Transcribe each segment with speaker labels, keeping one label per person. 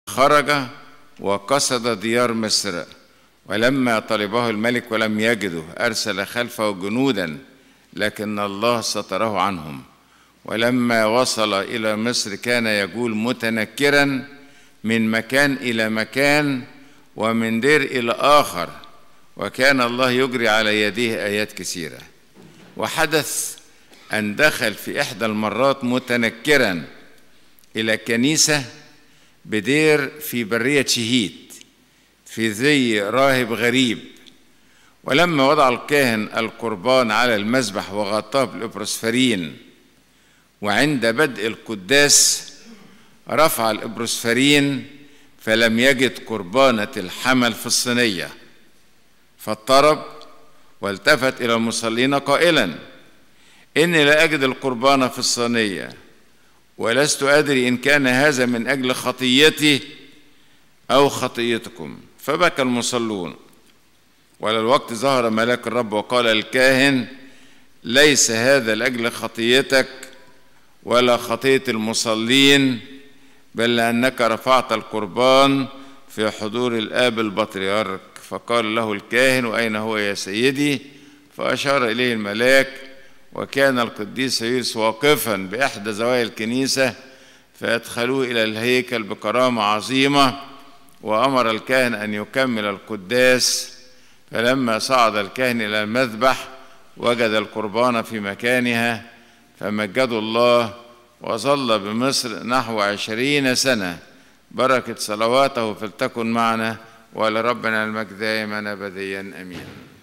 Speaker 1: خرج وقصد ديار مصر ولما طلبه الملك ولم يجده أرسل خلفه جنودا لكن الله ستره عنهم ولما وصل إلى مصر كان يقول متنكرا من مكان إلى مكان ومن دير إلى آخر وكان الله يجري على يديه آيات كثيرة وحدث أن دخل في إحدى المرات متنكرا إلى كنيسة بدير في برية شهيد في ذي راهب غريب ولما وضع الكاهن القربان على المذبح وغطاه بالإبروسفرين وعند بدء القداس رفع الإبروسفرين فلم يجد قربانة الحمل في الصينية فاضطرب والتفت إلى المصلين قائلا إني لا أجد القربانة في الصينية ولست أدري إن كان هذا من أجل خطيتي أو خطيتكم فبكى المصلون وللوقت ظهر ملاك الرب وقال الكاهن ليس هذا لأجل خطيتك ولا خطية المصلين بل لأنك رفعت القربان في حضور الآب البطريرك فقال له الكاهن وأين هو يا سيدي فأشار إليه الملاك وكان القديس يوسف واقفا بإحدى زوايا الكنيسة فأدخلوه إلى الهيكل بكرامة عظيمة وأمر الكاهن أن يكمل القداس فلما صعد الكاهن إلى المذبح وجد القربان في مكانها فمجدوا الله وظل بمصر نحو عشرين سنة بركة صلواته فلتكن معنا ولربنا المجد دائما أبديا أمين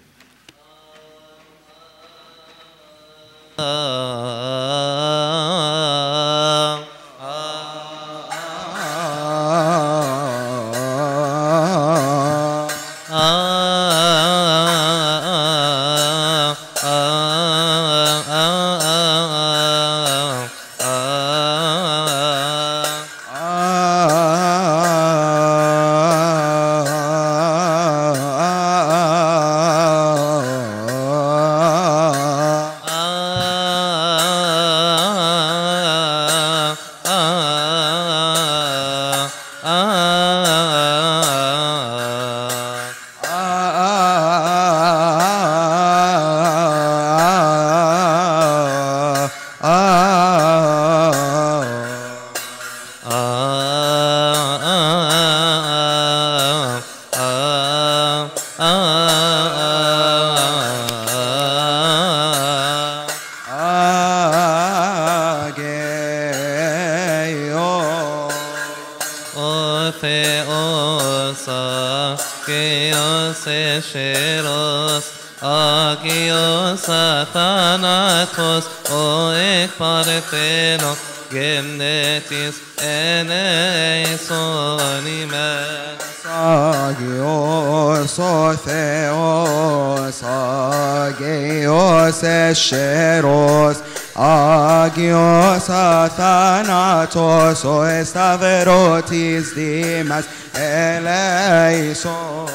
Speaker 2: Sheros Agios athanatos o estaverotis dimas eleison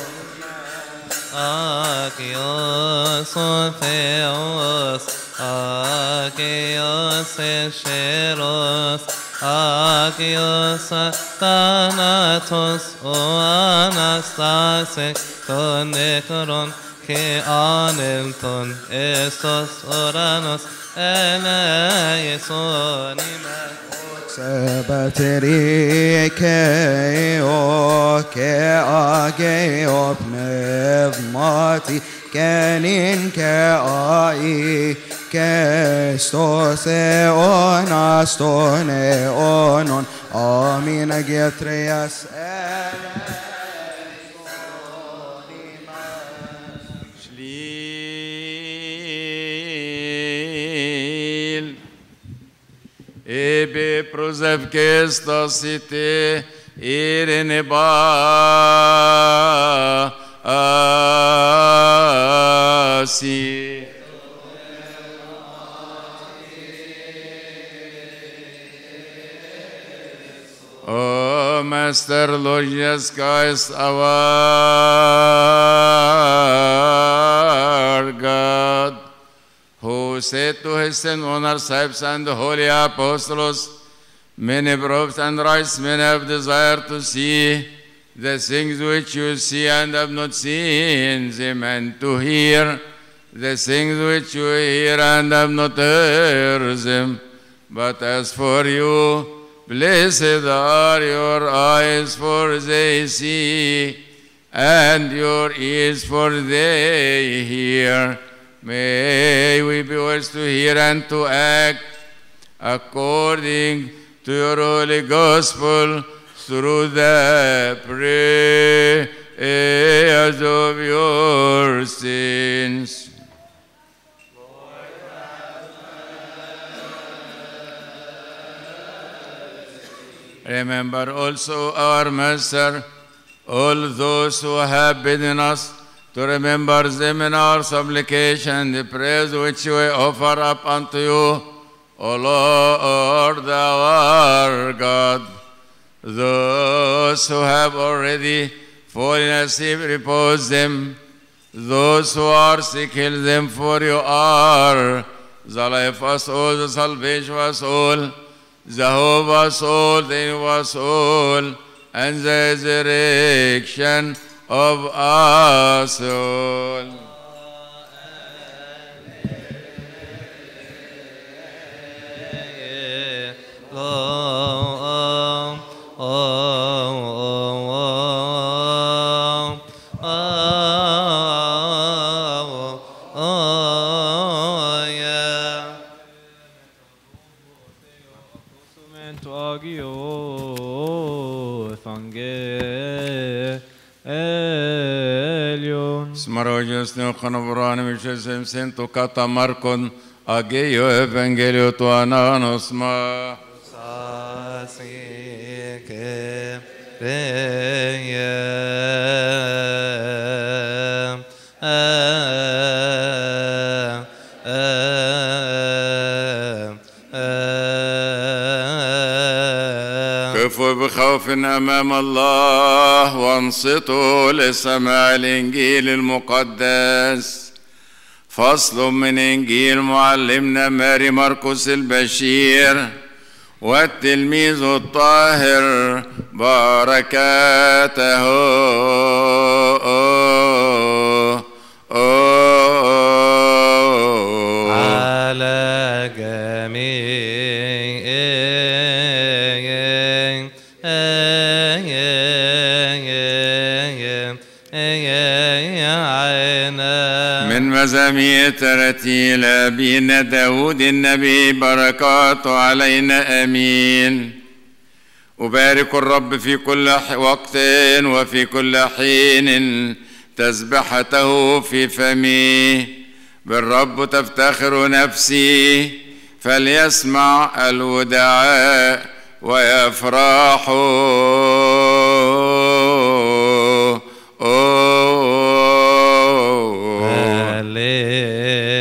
Speaker 3: Agios Theos Agios Sheros Agios athanatos o anastase con necron que anelton estos oranos eleisonima
Speaker 2: Sebateri ke o ke age o pneumati kenin ke ai ke stose on astone onon amin getrias ele
Speaker 1: Ebe prozev kesta site irene ba asi. O Master Lord Jesus Christ our God, who said to his son on our disciples and the holy apostles, Many prophets and wise men have desired to see the things which you see and have not seen them, and to hear the things which you hear and have not heard them. But as for you, blessed are your eyes, for they see, and your ears, for they hear. May we be wise to hear and to act according to your holy gospel through the prayers of your sins. Remember also our Master, all those who have bidden us to remember them in our supplication, the prayers which we offer up unto you, O Lord our God. Those who have already fallen asleep, repose them. Those who are sick, heal them, for you are the life of us all, the salvation of us all, the hope of us all, the aim of us all, and the resurrection of us all.
Speaker 4: Momento agio evangelion.
Speaker 1: Smarogis neochanovrani vichesem sento katamarkon ageio evangelio tu ananosma. كفوا بخوف امام الله وانصتوا لسماع الانجيل المقدس فصل من انجيل معلمنا ماري مرقس البشير والتلميذ الطاهر بركاته
Speaker 3: على جميعنا
Speaker 1: من مزامير ترتيل أبينا داود النبي بركاته علينا أمين أبارك الرب في كل ح- وقت وفي كل حين تسبحته في فمي بالرب تفتخر نفسي فليسمع الودعاء ويفرحوا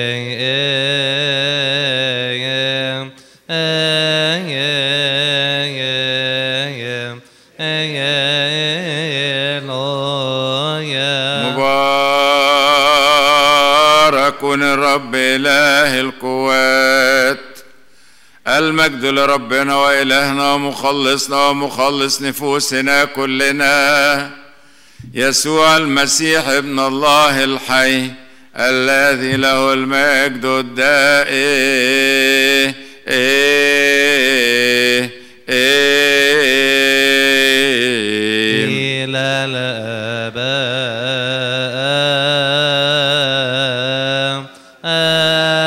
Speaker 1: مبارك الرب إله القوات المجد لربنا وإلهنا ومخلصنا ومخلص نفوسنا كلنا يسوع المسيح ابن الله الحي الذي له المجد الدائم
Speaker 3: إلى الآباء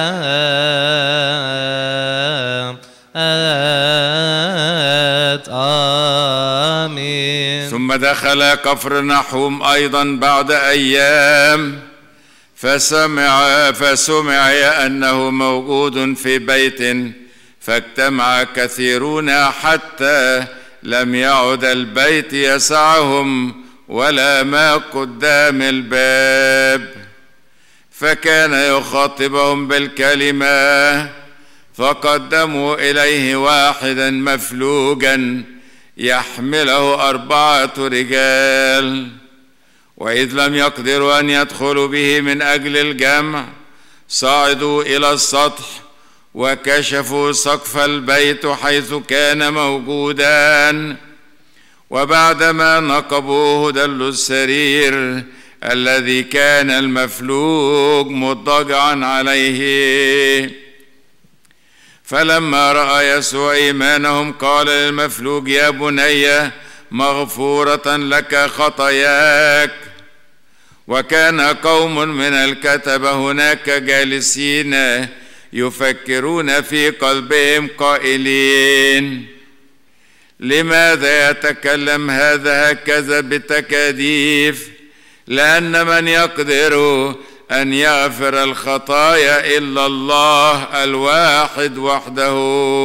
Speaker 3: آمين
Speaker 1: ثم دخل كفر نحوم أيضا بعد أيام فسمع فسمع أنه موجود في بيت فاجتمع كثيرون حتى لم يعد البيت يسعهم ولا ما قدام الباب فكان يخاطبهم بالكلمه فقدموا اليه واحدا مفلوجا يحمله اربعه رجال واذ لم يقدروا ان يدخلوا به من اجل الجمع صعدوا الى السطح وكشفوا سقف البيت حيث كان موجودا وبعدما نقبوه دلوا السرير الذي كان المفلوج مضطجعا عليه فلما راى يسوع ايمانهم قال للمفلوج يا بني مغفوره لك خطاياك وكان قوم من الكتبه هناك جالسين يفكرون في قلبهم قائلين لماذا يتكلم هذا هكذا بتكاديف لان من يقدر ان يغفر الخطايا الا الله الواحد وحده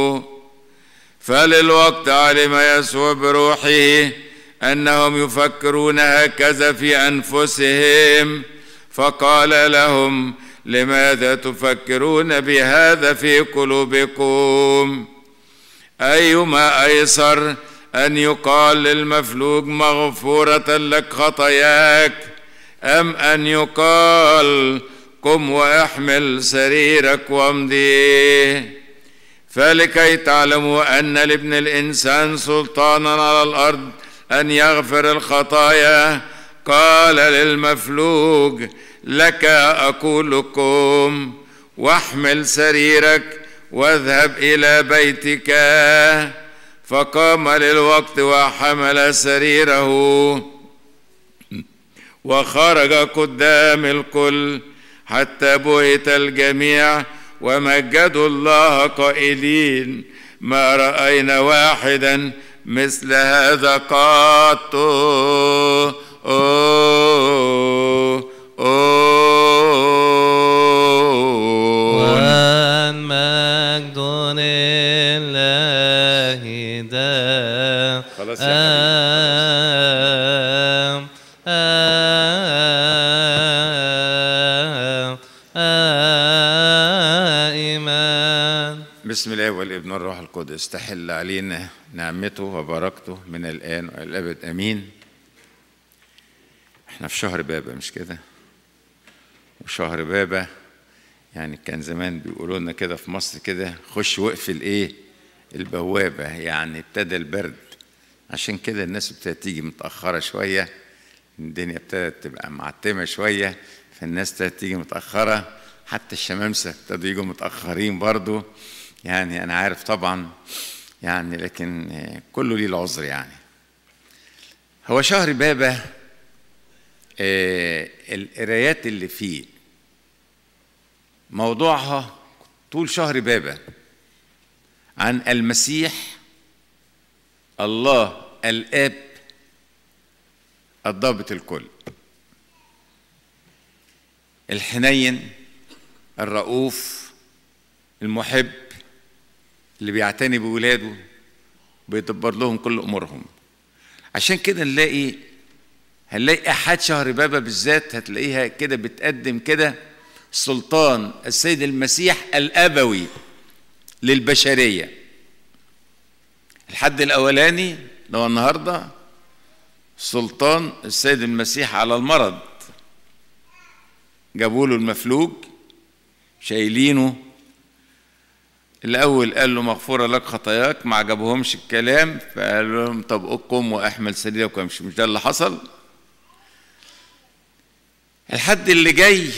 Speaker 1: فللوقت علم يسوع بروحه انهم يفكرون هكذا في انفسهم فقال لهم لماذا تفكرون بهذا في قلوبكم ايما ايسر ان يقال للمفلوج مغفوره لك خطاياك ام ان يقال قم واحمل سريرك وامضي فلكي تعلموا ان لابن الانسان سلطانا على الارض ان يغفر الخطايا قال للمفلوج لك اقول قم واحمل سريرك واذهب الى بيتك فقام للوقت وحمل سريره وخرج قدام الكل حتى بهت الجميع ومجدوا الله قائلين ما راينا واحدا مثل هذا قط
Speaker 3: والمجد لله دائما
Speaker 1: خلاص يا
Speaker 3: دائما
Speaker 1: بسم الله والابن والروح القدس تحل علينا نعمته وبركته من الآن وإلى الأبد أمين احنا في شهر بابا مش كده وشهر بابا يعني كان زمان بيقولوا لنا كده في مصر كده خش واقفل ايه البوابة يعني ابتدى البرد عشان كده الناس ابتدت تيجي متأخرة شوية الدنيا ابتدت تبقى معتمة شوية فالناس ابتدت تيجي متأخرة حتى الشمامسة ابتدوا يجوا متأخرين برضو يعني أنا عارف طبعا يعني لكن آه، كله ليه العذر يعني هو شهر بابا آه، القرايات اللي فيه موضوعها طول شهر بابا عن المسيح الله الآب الضابط الكل الحنين الرؤوف المحب اللي بيعتني بولاده بيدبر لهم كل امورهم عشان كده نلاقي هنلاقي احد شهر بابا بالذات هتلاقيها كده بتقدم كده سلطان السيد المسيح الابوي للبشريه الحد الاولاني اللي هو النهارده سلطان السيد المسيح على المرض جابوا له المفلوج شايلينه الاول قال له مغفوره لك خطاياك ما عجبهمش الكلام فقال لهم طب قم واحمل سريرك وامشي مش ده اللي حصل الحد اللي جاي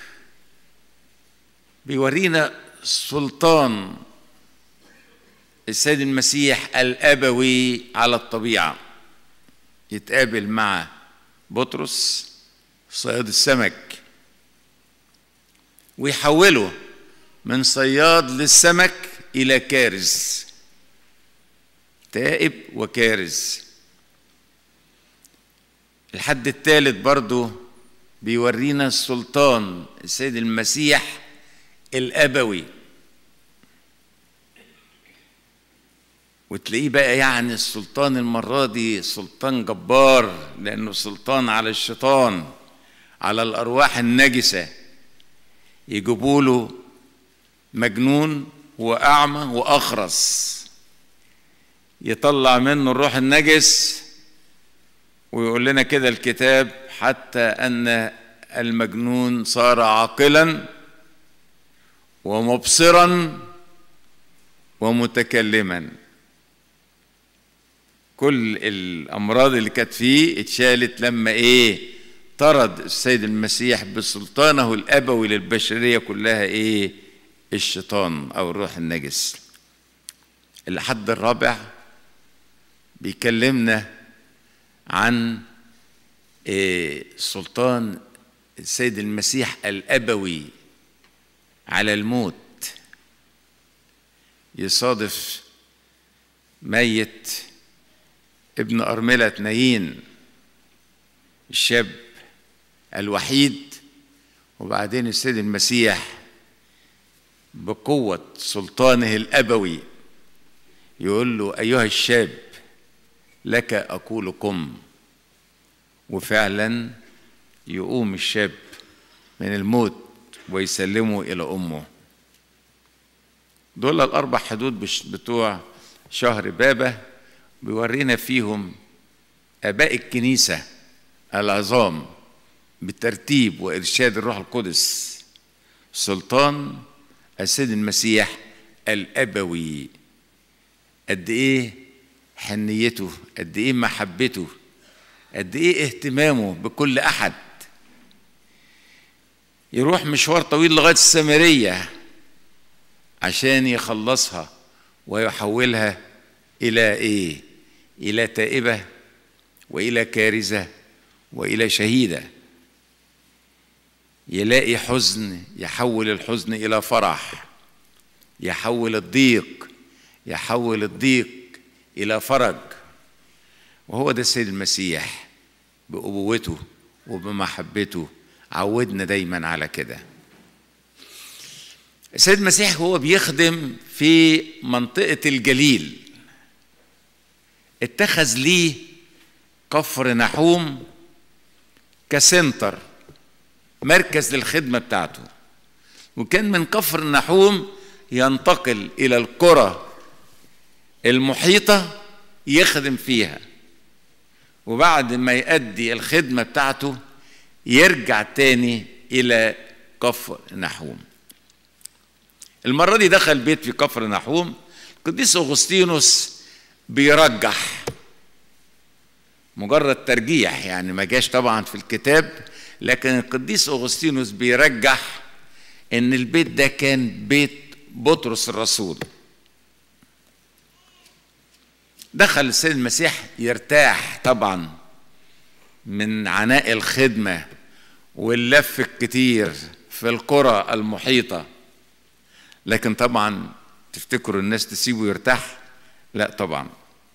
Speaker 1: بيورينا سلطان السيد المسيح الابوي على الطبيعه يتقابل مع بطرس صياد السمك ويحوله من صياد للسمك الى كارز تائب وكارز الحد الثالث برضو بيورينا السلطان السيد المسيح الابوي وتلاقيه بقى يعني السلطان المرة دي سلطان جبار لأنه سلطان على الشيطان على الأرواح النجسة يجيبوا له مجنون وأعمى وأخرس يطلع منه الروح النجس ويقول لنا كده الكتاب حتى أن المجنون صار عاقلا ومبصرا ومتكلما كل الامراض اللي كانت فيه اتشالت لما ايه طرد السيد المسيح بسلطانه الابوي للبشريه كلها ايه الشيطان او الروح النجس الحد الرابع بيكلمنا عن إيه سلطان السيد المسيح الابوي على الموت يصادف ميت ابن أرملة نايين الشاب الوحيد وبعدين السيد المسيح بقوة سلطانه الأبوي يقول له أيها الشاب لك أقول قم وفعلا يقوم الشاب من الموت ويسلمه إلى أمه دول الأربع حدود بتوع شهر بابا بيورينا فيهم آباء الكنيسة العظام بالترتيب وإرشاد الروح القدس سلطان السيد المسيح الأبوي قد إيه حنيته قد إيه محبته قد إيه اهتمامه بكل أحد يروح مشوار طويل لغاية السامرية عشان يخلصها ويحولها إلى إيه؟ إلى تائبة وإلى كارثة وإلى شهيدة يلاقي حزن يحول الحزن إلى فرح يحول الضيق يحول الضيق إلى فرج وهو ده السيد المسيح بأبوته وبمحبته عودنا دايما على كده السيد المسيح هو بيخدم في منطقة الجليل اتخذ ليه كفر نحوم كسنتر مركز للخدمة بتاعته وكان من كفر النحوم ينتقل إلى القرى المحيطة يخدم فيها وبعد ما يأدي الخدمة بتاعته يرجع تاني إلى كفر نحوم المرة دي دخل بيت في كفر نحوم القديس أغسطينوس بيرجح مجرد ترجيح يعني ما جاش طبعا في الكتاب لكن القديس أغسطينوس بيرجح ان البيت ده كان بيت بطرس الرسول دخل السيد المسيح يرتاح طبعا من عناء الخدمة واللف الكتير في القرى المحيطة لكن طبعا تفتكروا الناس تسيبه يرتاح لا طبعا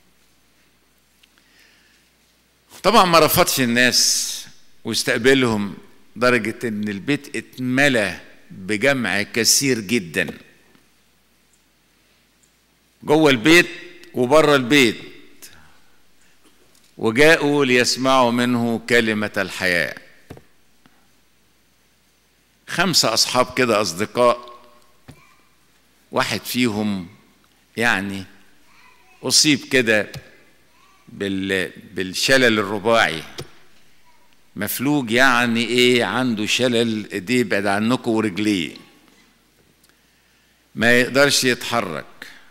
Speaker 1: طبعا ما رفضش الناس واستقبلهم درجة ان البيت اتملى بجمع كثير جدا جوه البيت وبره البيت وجاءوا ليسمعوا منه كلمة الحياة خمسة أصحاب كده أصدقاء واحد فيهم يعني أصيب كده بال بالشلل الرباعي مفلوج يعني ايه عنده شلل ايديه بعد عنكم ورجليه ما يقدرش يتحرك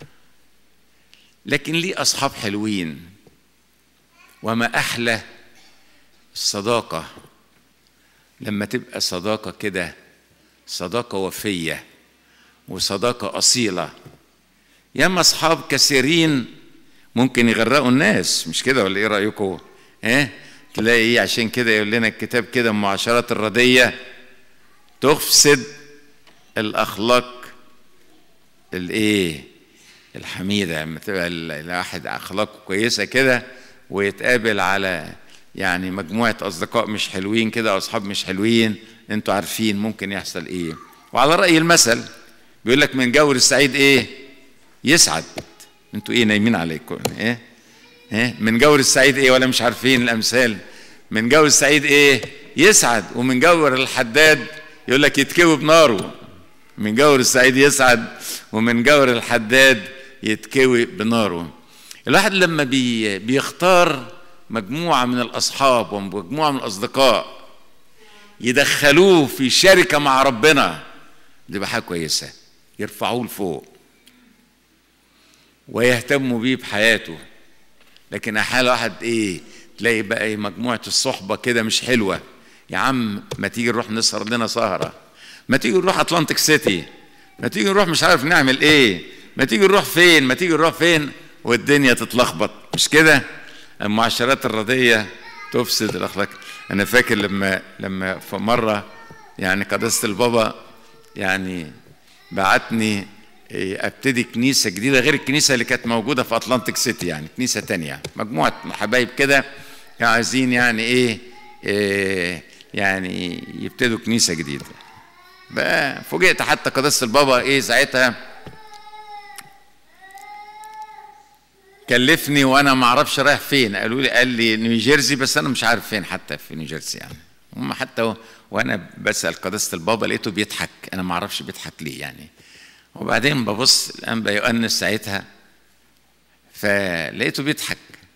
Speaker 1: لكن ليه اصحاب حلوين وما احلى الصداقه لما تبقى صداقه كده صداقه وفيه وصداقه اصيله ياما اصحاب كثيرين ممكن يغرقوا الناس مش كده ولا ايه رايكم ها تلاقي ايه عشان كده يقول لنا الكتاب كده المعاشرات الرديه تفسد الاخلاق الايه الحميده لما تبقى الواحد اخلاقه كويسه كده ويتقابل على يعني مجموعه اصدقاء مش حلوين كده او اصحاب مش حلوين انتوا عارفين ممكن يحصل ايه وعلى راي المثل بيقول لك من جور السعيد ايه يسعد انتوا ايه نايمين عليكم ايه ايه من جور السعيد ايه ولا مش عارفين الامثال من جور السعيد ايه يسعد ومن جور الحداد يقول لك يتكوي بناره من جور السعيد يسعد ومن جور الحداد يتكوي بناره الواحد لما بي بيختار مجموعة من الأصحاب ومجموعة من الأصدقاء يدخلوه في شركة مع ربنا دي حاجة كويسة يرفعوه لفوق ويهتموا بيه بحياته لكن احيانا واحد ايه تلاقي بقى إيه مجموعه الصحبه كده مش حلوه يا عم ما تيجي نروح نسهر لنا سهره ما تيجي نروح اتلانتيك سيتي ما تيجي نروح مش عارف نعمل ايه ما تيجي نروح فين ما تيجي نروح فين والدنيا تتلخبط مش كده المعاشرات الرديه تفسد الاخلاق انا فاكر لما لما في مره يعني قداسه البابا يعني بعتني إيه، ابتدي كنيسه جديده غير الكنيسه اللي كانت موجوده في اتلانتيك سيتي يعني كنيسه تانية مجموعه حبايب كده كانوا عايزين يعني ايه, إيه يعني يبتدوا كنيسه جديده بقى فوجئت حتى قداسه البابا ايه ساعتها كلفني وانا ما اعرفش رايح فين قالوا لي قال لي نيوجيرسي بس انا مش عارف فين حتى في نيوجيرسي يعني هم حتى و- وانا بسال قداسه البابا لقيته بيضحك انا ما اعرفش بيضحك ليه يعني وبعدين ببص الانبا يؤنس ساعتها فلقيته بيضحك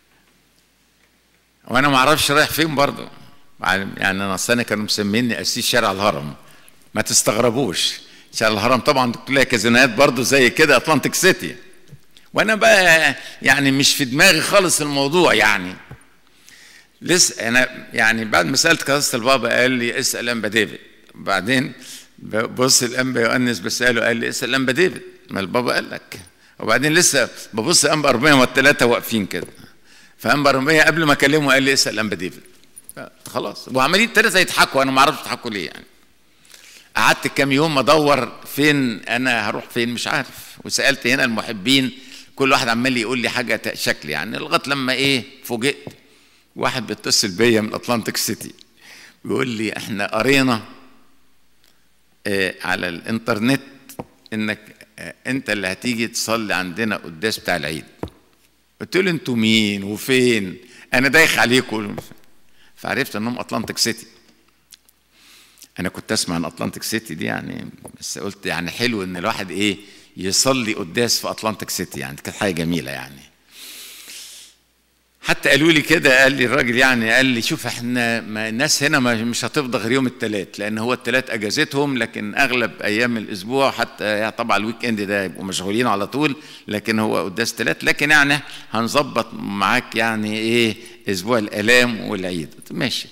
Speaker 1: وانا ما اعرفش رايح فين برضه يعني انا اصل انا كانوا مسميني قسيس شارع الهرم ما تستغربوش شارع الهرم طبعا دي كلها كازينات برضه زي كده اتلانتيك سيتي وانا بقى يعني مش في دماغي خالص الموضوع يعني لسه انا يعني بعد ما سالت قداسه البابا قال لي اسال انبا ديفيد بعدين ببص الانبا يؤنس بساله قال لي اسال انبا ديفيد ما البابا قال لك وبعدين لسه ببص انبا ارميه والثلاثه واقفين كده فانبا ارميه قبل ما اكلمه قال لي اسال انبا ديفيد خلاص وعمالين الثلاثه يضحكوا انا ما اعرفش يضحكوا ليه يعني قعدت كام يوم ادور فين انا هروح فين مش عارف وسالت هنا المحبين كل واحد عمال يقول لي حاجه ت- شكل يعني لغايه لما ايه فوجئت واحد بيتصل بيا من اتلانتيك سيتي بيقول لي احنا قرينا آه على الانترنت انك آه انت اللي هتيجي تصلي عندنا قداس بتاع العيد قلت له انتوا مين وفين انا دايخ عليكم فعرفت انهم اتلانتيك سيتي انا كنت اسمع عن اتلانتيك سيتي دي يعني بس قلت يعني حلو ان الواحد ايه يصلي قداس في اتلانتيك سيتي يعني كانت حاجه جميله يعني حتى قالوا لي كده قال لي الراجل يعني قال لي شوف احنا ما الناس هنا ما مش هتفضى غير يوم الثلاث لان هو الثلاث اجازتهم لكن اغلب ايام الاسبوع حتى يعني طبعا الويك اند ده يبقوا مشغولين على طول لكن هو قداس ثلاث لكن يعني هنظبط معاك يعني ايه اسبوع الالام والعيد قلت ماشي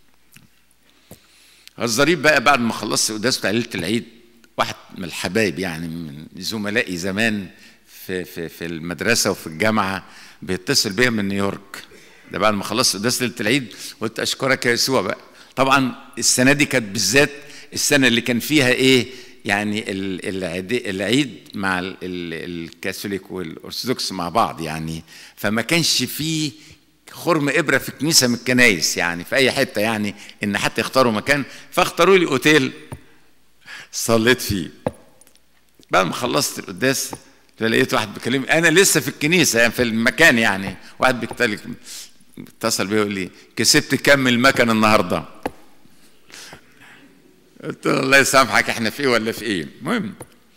Speaker 1: الظريف بقى بعد ما خلصت قداس بتاع ليله العيد واحد من الحبايب يعني من زملائي زمان في في في المدرسه وفي الجامعه بيتصل بيا من نيويورك ده بعد ما خلصت قداس ليله العيد قلت اشكرك يا يسوع بقى طبعا السنه دي كانت بالذات السنه اللي كان فيها ايه يعني ال- العيد, العيد مع ال- ال- الكاثوليك والارثوذكس مع بعض يعني فما كانش فيه خرم ابره في كنيسه من الكنايس يعني في اي حته يعني ان حتى يختاروا مكان فاختاروا لي اوتيل صليت فيه بعد ما خلصت القداس لقيت واحد بيكلمني انا لسه في الكنيسه يعني في المكان يعني واحد بيكتلك اتصل بيا يقول لي كسبت كم المكن النهارده قلت له الله يسامحك احنا في ايه ولا في ايه المهم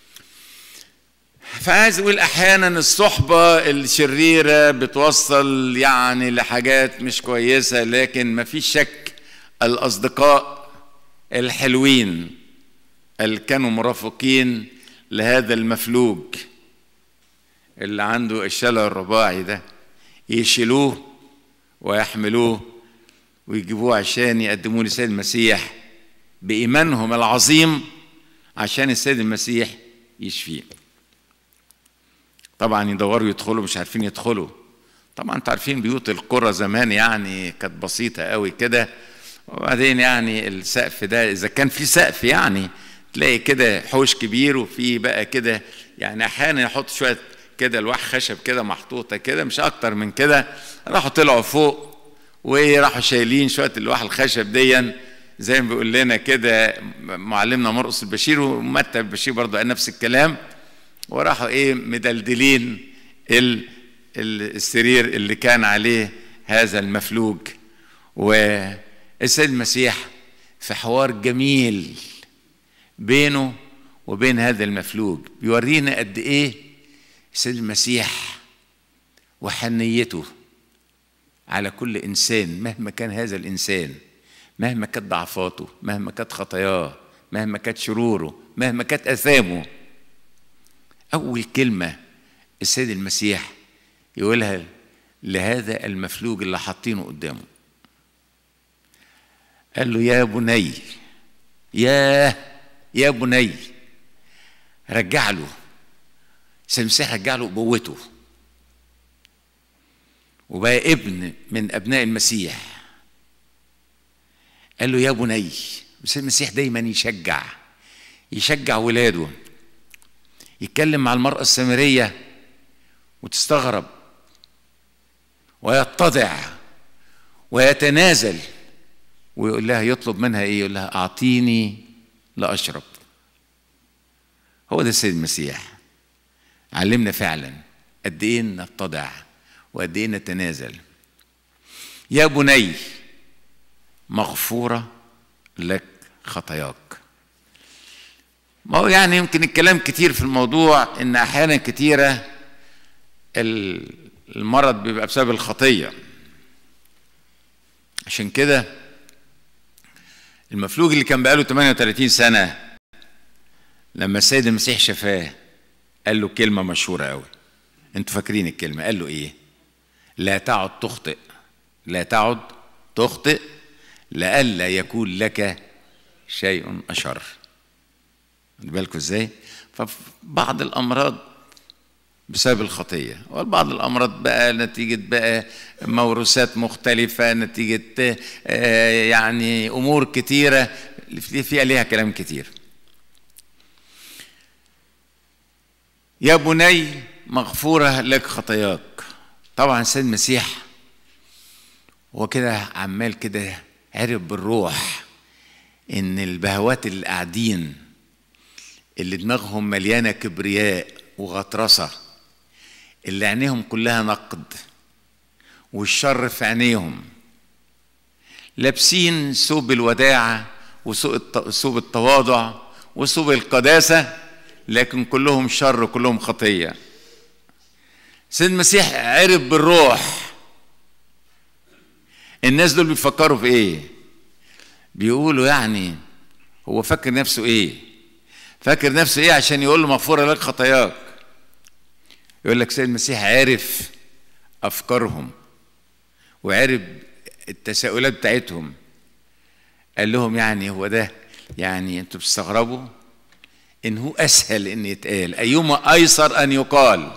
Speaker 1: فعايز اقول احيانا الصحبه الشريره بتوصل يعني لحاجات مش كويسه لكن ما فيش شك الاصدقاء الحلوين اللي كانوا مرافقين لهذا المفلوج اللي عنده الشلل الرباعي ده يشيلوه ويحملوه ويجيبوه عشان يقدموه لسيد المسيح بإيمانهم العظيم عشان السيد المسيح يشفيه طبعا يدوروا يدخلوا مش عارفين يدخلوا طبعا انتوا عارفين بيوت القرى زمان يعني كانت بسيطة قوي كده وبعدين يعني السقف ده إذا كان في سقف يعني تلاقي كده حوش كبير وفي بقى كده يعني أحيانا يحط شوية كده لوح خشب كده محطوطة كده مش أكتر من كده راحوا طلعوا فوق وراحوا شايلين شوية الواح الخشب ديا زي ما بيقول لنا كده معلمنا مرقص البشير ومتى البشير برضه قال نفس الكلام وراحوا ايه مدلدلين ال السرير اللي كان عليه هذا المفلوج والسيد المسيح في حوار جميل بينه وبين هذا المفلوج بيورينا قد ايه السيد المسيح وحنيته على كل انسان مهما كان هذا الانسان مهما كانت ضعفاته مهما كانت خطاياه مهما كانت شروره مهما كانت اثامه اول كلمه السيد المسيح يقولها لهذا المفلوج اللي حاطينه قدامه قال له يا بني يا يا بني رجع له السيد المسيح رجع له قوته وبقى ابن من ابناء المسيح قال له يا بني بس المسيح دايما يشجع يشجع ولاده يتكلم مع المرأة السامرية وتستغرب ويتضع ويتنازل ويقول لها يطلب منها ايه يقول لها اعطيني لاشرب هو ده السيد المسيح علمنا فعلا قد ايه نتضع وقد ايه نتنازل يا بني مغفوره لك خطاياك ما هو يعني يمكن الكلام كتير في الموضوع ان احيانا كتيره المرض بيبقى بسبب الخطيه عشان كده المفلوج اللي كان بقاله 38 سنه لما السيد المسيح شفاه قال له كلمه مشهوره قوي انتوا فاكرين الكلمه قال له ايه لا تعد تخطئ لا تعد تخطئ لئلا يكون لك شيء اشر خد بالكم ازاي فبعض الامراض بسبب الخطيه والبعض الامراض بقى نتيجه بقى موروثات مختلفه نتيجه يعني امور كتيره فيها ليها كلام كتير يا بني مغفوره لك خطاياك طبعا السيد المسيح هو كده عمال كده عرف بالروح ان البهوات اللي قاعدين اللي دماغهم مليانه كبرياء وغطرسه اللي عينيهم كلها نقد والشر في عينيهم لابسين ثوب الوداعه وثوب التواضع وثوب القداسه لكن كلهم شر كلهم خطيه سيد المسيح عرف بالروح الناس دول بيفكروا في ايه بيقولوا يعني هو فاكر نفسه ايه فاكر نفسه ايه عشان يقول له مغفوره لك خطاياك يقول لك سيد المسيح عرف افكارهم وعرف التساؤلات بتاعتهم قال لهم يعني هو ده يعني انتوا بتستغربوا ان هو اسهل ان يتقال ايما ايسر ان يقال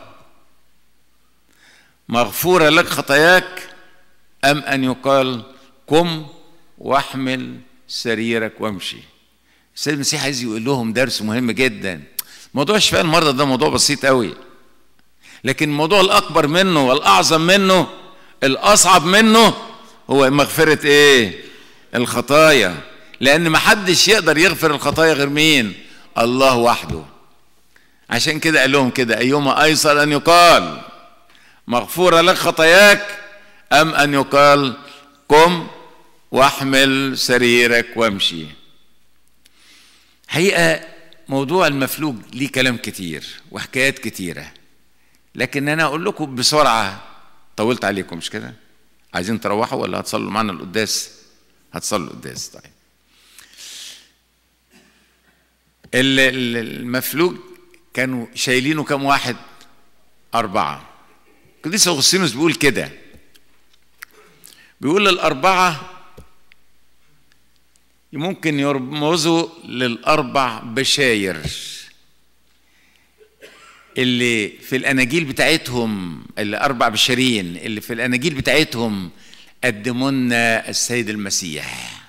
Speaker 1: مغفوره لك خطاياك ام ان يقال قم واحمل سريرك وامشي السيد المسيح عايز يقول لهم درس مهم جدا موضوع شفاء المرضى ده موضوع بسيط قوي لكن الموضوع الاكبر منه والاعظم منه الاصعب منه هو مغفره ايه الخطايا لان ما حدش يقدر يغفر الخطايا غير مين الله وحده عشان كده قال لهم كده ايما ايسر ان يقال مغفوره لك خطاياك ام ان يقال قم واحمل سريرك وامشي حقيقه موضوع المفلوج ليه كلام كتير وحكايات كتيره لكن انا اقول لكم بسرعه طولت عليكم مش كده عايزين تروحوا ولا هتصلوا معنا القداس هتصلوا القداس طيب المفلوج كانوا شايلينه كم واحد أربعة قديس أغسطينوس بيقول كده بيقول الأربعة ممكن يرمزوا للأربع بشاير اللي في الأناجيل بتاعتهم اللي أربع بشارين اللي في الأناجيل بتاعتهم قدموا لنا السيد المسيح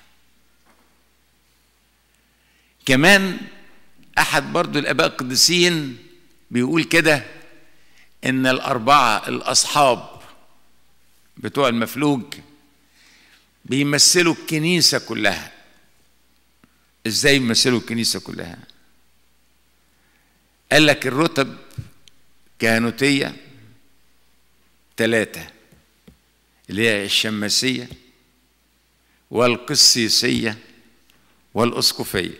Speaker 1: كمان أحد برضو الآباء القديسين بيقول كده إن الأربعة الأصحاب بتوع المفلوج بيمثلوا الكنيسة كلها ازاي يمثلوا الكنيسة كلها قال لك الرتب كهنوتية ثلاثة اللي هي الشماسية والقسيسية والأسقفية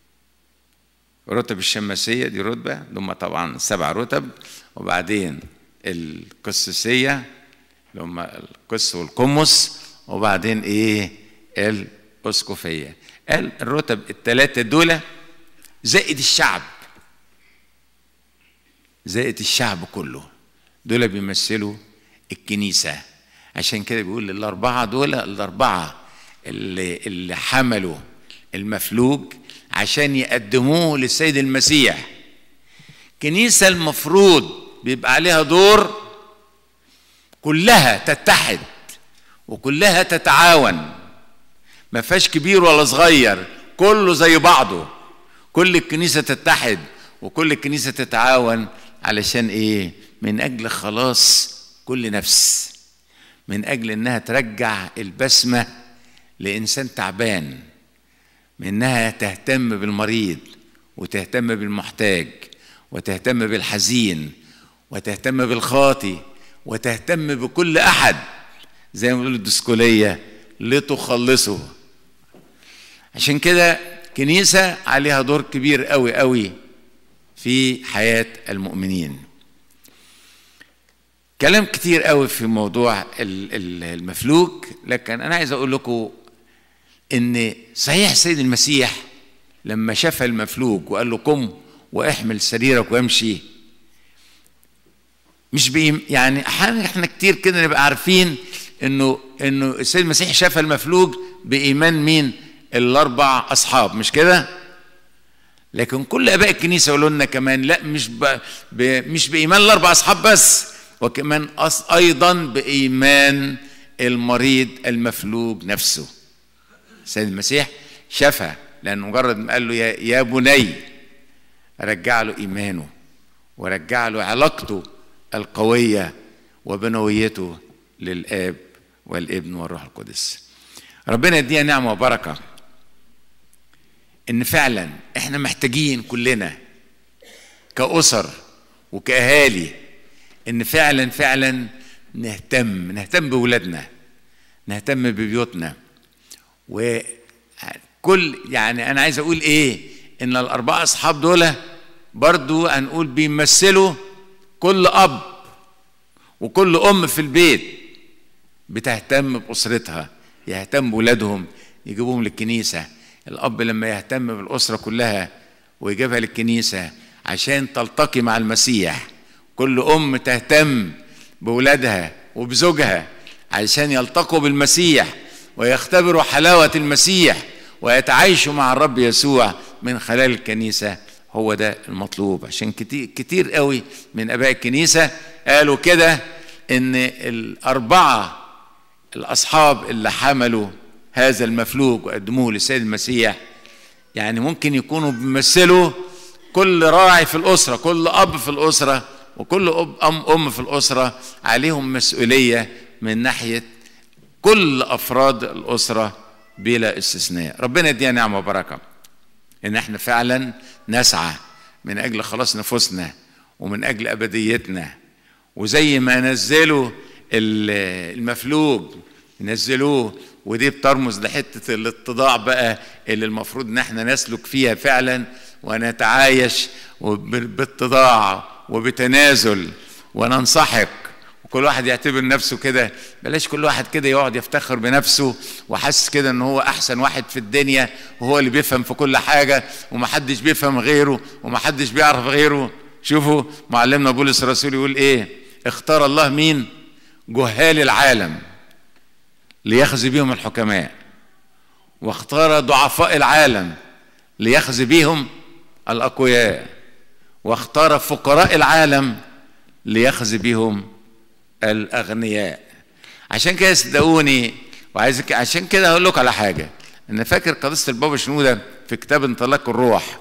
Speaker 1: رتب الشماسية دي رتبة هم طبعا سبع رتب وبعدين القسيسية اللي هم القس والقمص وبعدين ايه الاسقفيه قال الرتب الثلاثه دول زائد الشعب زائد الشعب كله دول بيمثلوا الكنيسة عشان كده بيقول الأربعة دول الأربعة اللي, اللي حملوا المفلوج عشان يقدموه للسيد المسيح كنيسة المفروض بيبقى عليها دور كلها تتحد وكلها تتعاون ما فيهاش كبير ولا صغير كله زي بعضه كل الكنيسة تتحد وكل الكنيسة تتعاون علشان ايه من اجل خلاص كل نفس من اجل انها ترجع البسمة لانسان تعبان من انها تهتم بالمريض وتهتم بالمحتاج وتهتم بالحزين وتهتم بالخاطي وتهتم بكل احد زي ما بيقولوا الدسكوليه لتخلصه عشان كده كنيسه عليها دور كبير قوي قوي في حياه المؤمنين كلام كتير قوي في موضوع المفلوج لكن انا عايز اقول لكم ان صحيح السيد المسيح لما شاف المفلوج وقال له قم واحمل سريرك وامشي مش بي يعني احيانا احنا كتير كده نبقى عارفين انه انه السيد المسيح شاف المفلوج بايمان مين؟ الاربع اصحاب مش كده؟ لكن كل اباء الكنيسه يقولوا لنا كمان لا مش ب... ب... مش بايمان الاربع اصحاب بس وكمان أص... ايضا بايمان المريض المفلوج نفسه. السيد المسيح شافها لان مجرد ما قال له يا, يا بني رجع له ايمانه ورجع له علاقته القويه وبنويته للاب والابن والروح القدس ربنا يدينا نعمه وبركه ان فعلا احنا محتاجين كلنا كاسر وكاهالي ان فعلا فعلا نهتم نهتم بولادنا نهتم ببيوتنا وكل يعني انا عايز اقول ايه ان الاربعه اصحاب دول برضو هنقول بيمثلوا كل اب وكل ام في البيت بتهتم باسرتها يهتم بولادهم يجيبوهم للكنيسه الاب لما يهتم بالاسره كلها ويجيبها للكنيسه عشان تلتقي مع المسيح كل ام تهتم بولادها وبزوجها عشان يلتقوا بالمسيح ويختبروا حلاوه المسيح ويتعايشوا مع الرب يسوع من خلال الكنيسه هو ده المطلوب عشان كتير, كتير قوي من اباء الكنيسه قالوا كده ان الاربعه الاصحاب اللي حملوا هذا المفلوج وقدموه للسيد المسيح يعني ممكن يكونوا بيمثلوا كل راعي في الاسره كل اب في الاسره وكل اب ام ام في الاسره عليهم مسؤوليه من ناحيه كل افراد الاسره بلا استثناء ربنا يدينا نعمه وبركه ان احنا فعلا نسعى من اجل خلاص نفوسنا ومن اجل ابديتنا وزي ما نزلوا المفلوج نزلوه ودي بترمز لحته الاتضاع بقى اللي المفروض ان احنا نسلك فيها فعلا ونتعايش باتضاع وبتنازل وننسحق وكل واحد يعتبر نفسه كده بلاش كل واحد كده يقعد يفتخر بنفسه وحاسس كده ان هو احسن واحد في الدنيا وهو اللي بيفهم في كل حاجه ومحدش بيفهم غيره ومحدش بيعرف غيره شوفوا معلمنا بولس الرسول يقول ايه اختار الله مين جهال العالم ليخزي بهم الحكماء واختار ضعفاء العالم ليخزي بهم الاقوياء واختار فقراء العالم ليخزي بهم الاغنياء عشان كده صدقوني وعايز عشان كده هقول لكم على حاجه ان فاكر قداسه البابا شنوده في كتاب انطلاق الروح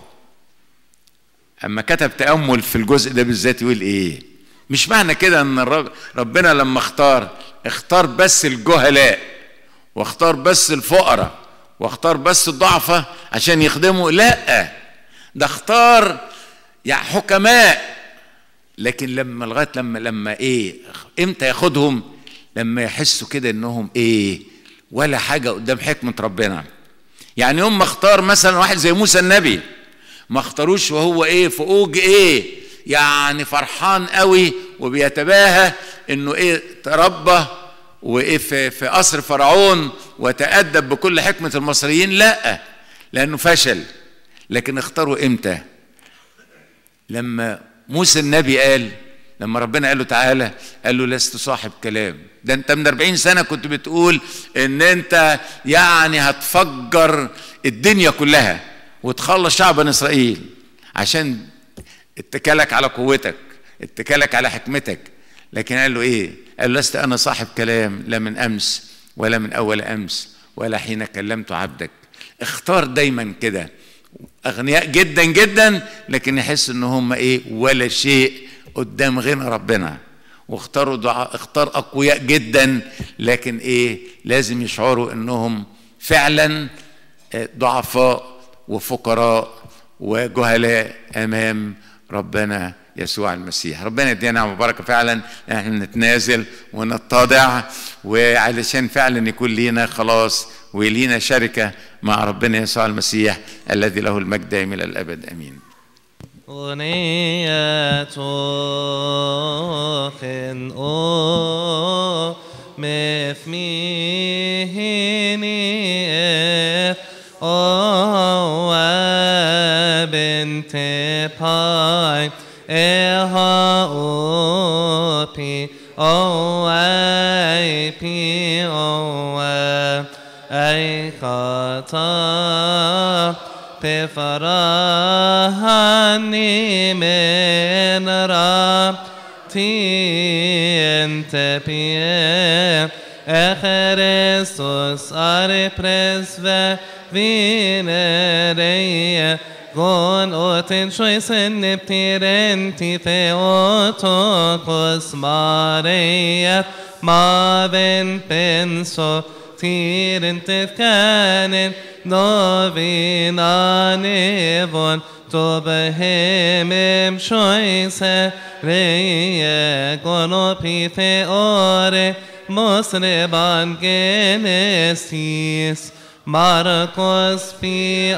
Speaker 1: اما كتب تامل في الجزء ده بالذات يقول ايه مش معنى كده ان ربنا لما اختار اختار بس الجهلاء واختار بس الفقراء واختار بس الضعفة عشان يخدموا لا ده اختار يعني حكماء لكن لما لغايه لما لما ايه امتى ياخدهم لما يحسوا كده انهم ايه ولا حاجه قدام حكمه ربنا يعني يوم ما اختار مثلا واحد زي موسى النبي ما اختاروش وهو ايه فوق ايه يعني فرحان قوي وبيتباهى انه ايه تربى وايه في, في قصر فرعون وتأدب بكل حكمة المصريين لا لأنه فشل لكن اختاروا امتى لما موسى النبي قال لما ربنا قال له تعالى قال له لست صاحب كلام ده انت من 40 سنه كنت بتقول ان انت يعني هتفجر الدنيا كلها وتخلص شعب بني اسرائيل عشان اتكالك على قوتك اتكالك على حكمتك لكن قال له ايه قال له لست انا صاحب كلام لا من امس ولا من اول امس ولا حين كلمت عبدك اختار دايما كده اغنياء جدا جدا لكن يحس ان هم ايه ولا شيء قدام غنى ربنا واختاروا دعاء اختار اقوياء جدا لكن ايه لازم يشعروا انهم فعلا ضعفاء وفقراء وجهلاء امام ربنا يسوع المسيح ربنا يدينا نعمه وبركه فعلا ان احنا نتنازل ونتضع وعلشان فعلا يكون لينا خلاص ولينا شركه مع ربنا يسوع المسيح الذي له المجد دائم الى الابد امين
Speaker 3: أغنية خن أو مفميهني إف أو بنت باي إها أوبي أو أي بي أو أي خطأ بفرحني من ربتي انت بيه اخرستوس ار presve vinereie Gon oten choisen neptirenti theotokos mareia maven penso tirentef kanen novina nevon to behemem choise reie gonopithe ore mosreban genesis Marcos pi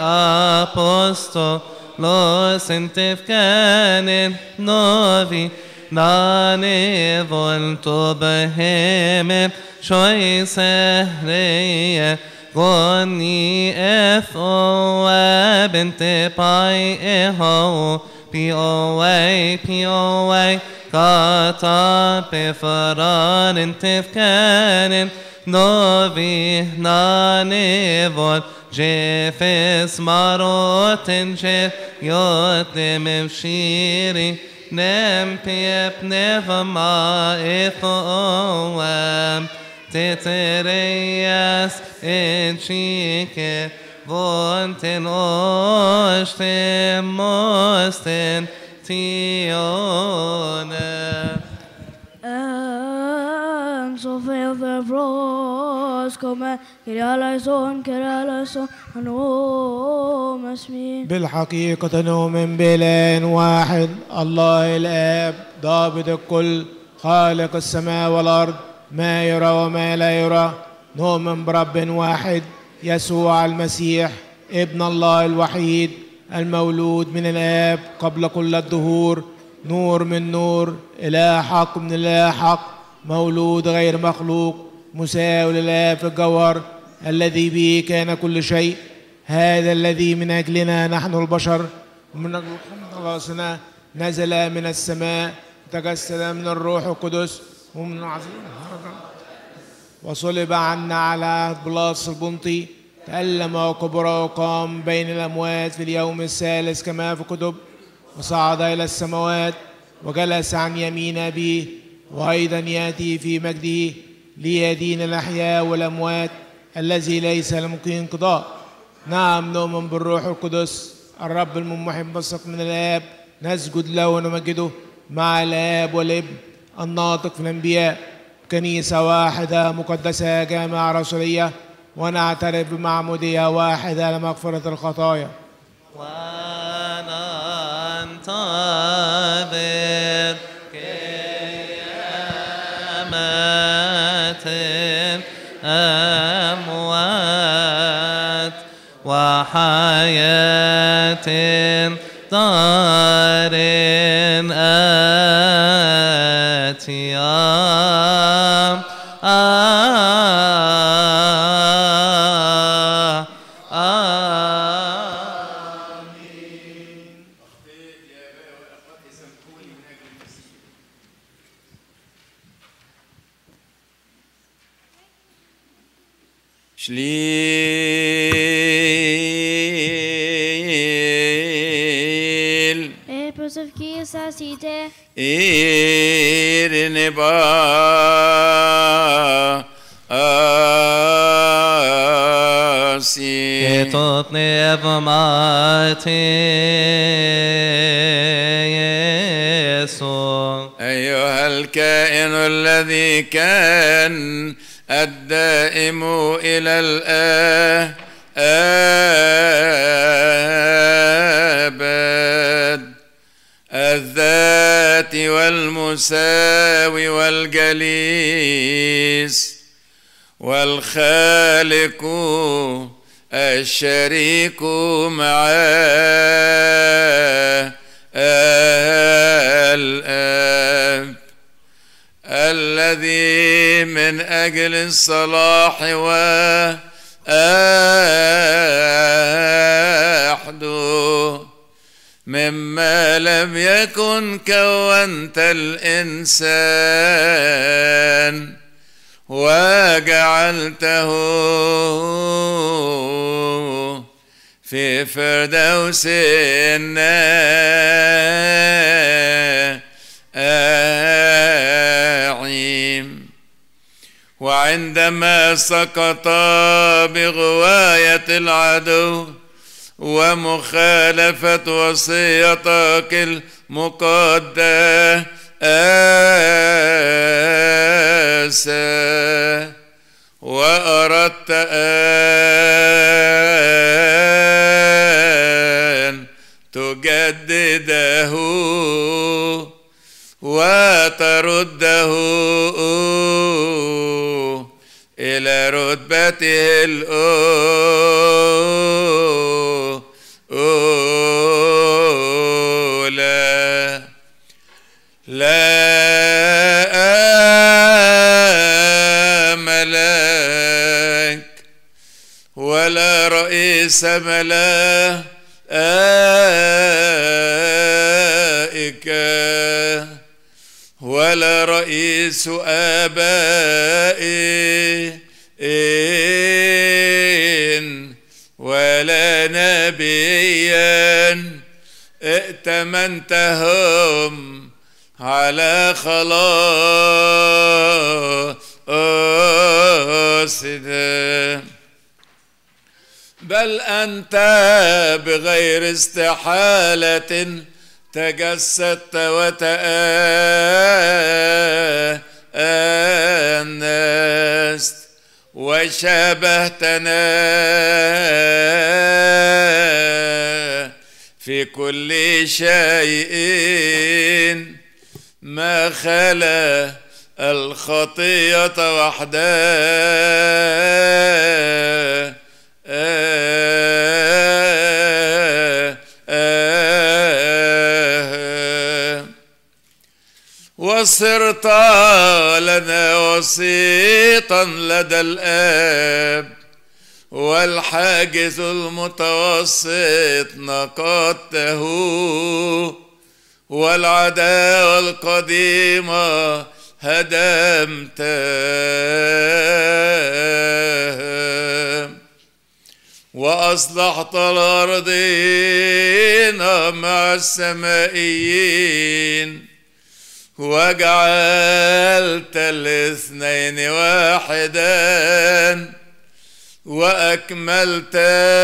Speaker 3: apostolos entefcanen novi nane volto behemem choise reie Goni eth o bente pai eho pi o pi o kata pe faran entefcanen novi nanevon jefes maroten jef yotem shiri nem piep nevama ethoam tetereias enchike vonten ostem mosten tione
Speaker 4: And so fail the bros come Kyria eleison, Kyria eleison, أنوم اسمي
Speaker 5: بالحقيقة نؤمن بإله واحد الله الآب ضابط الكل خالق السماء والأرض ما يرى وما لا يرى نؤمن برب واحد يسوع المسيح ابن الله الوحيد المولود من الآب قبل كل الدهور نور من نور إله حق من إله حق مولود غير مخلوق مساوي لله في الجوهر الذي به كان كل شيء هذا الذي من أجلنا نحن البشر ومن أجل خلاصنا نزل من السماء تجسد من الروح القدس ومن عظيم وصلب عنا على عهد بلاس البنطي تألم وكبر وقام بين الأموات في اليوم الثالث كما في كتب وصعد إلى السماوات وجلس عن يمين أبيه وأيضا يأتي في مجده ليدين الأحياء والأموات الذي ليس لممكن انقضاء نعم نؤمن بالروح القدس الرب الممحب بثق من الآب نسجد له ونمجده مع الآب والابن الناطق في الأنبياء كنيسة واحدة مقدسة جامعة رسولية ونعترف بمعمودية واحدة لمغفرة الخطايا
Speaker 3: وننتظر قيامة أموات وحياة دار آتية آه آه
Speaker 1: Shliel
Speaker 4: Epos of Kisa Site,
Speaker 1: Irene ba asi
Speaker 3: كتطني بماتي يسوع
Speaker 1: أيها الكائن الذي كان الدائم إلى الآبد الذات والمساوي والجليس والخالق الشريك معاه الآب الذي من أجل الصلاح وأحده مما لم يكن كونت الإنسان وجعلته في فردوس النعيم وعندما سقط بغواية العدو ومخالفة وصيتك المقدسة وأردت أن تجدده وترده إلى رتبته الأولى لا ملاك ولا رئيس ملائكة ولا رئيس آبائي ولا نبيا ائتمنتهم على خلاصنا بل أنت بغير استحالة تجسدت وتآنست وشابهتنا في كل شيء ما خلا الخطية وحدها وصرت لنا وسيطا لدى الآب والحاجز المتوسط نقضته والعداوة القديمة هدمتها وأصلحت الأرضين مع السمائيين وجعلت الاثنين واحدا وأكملت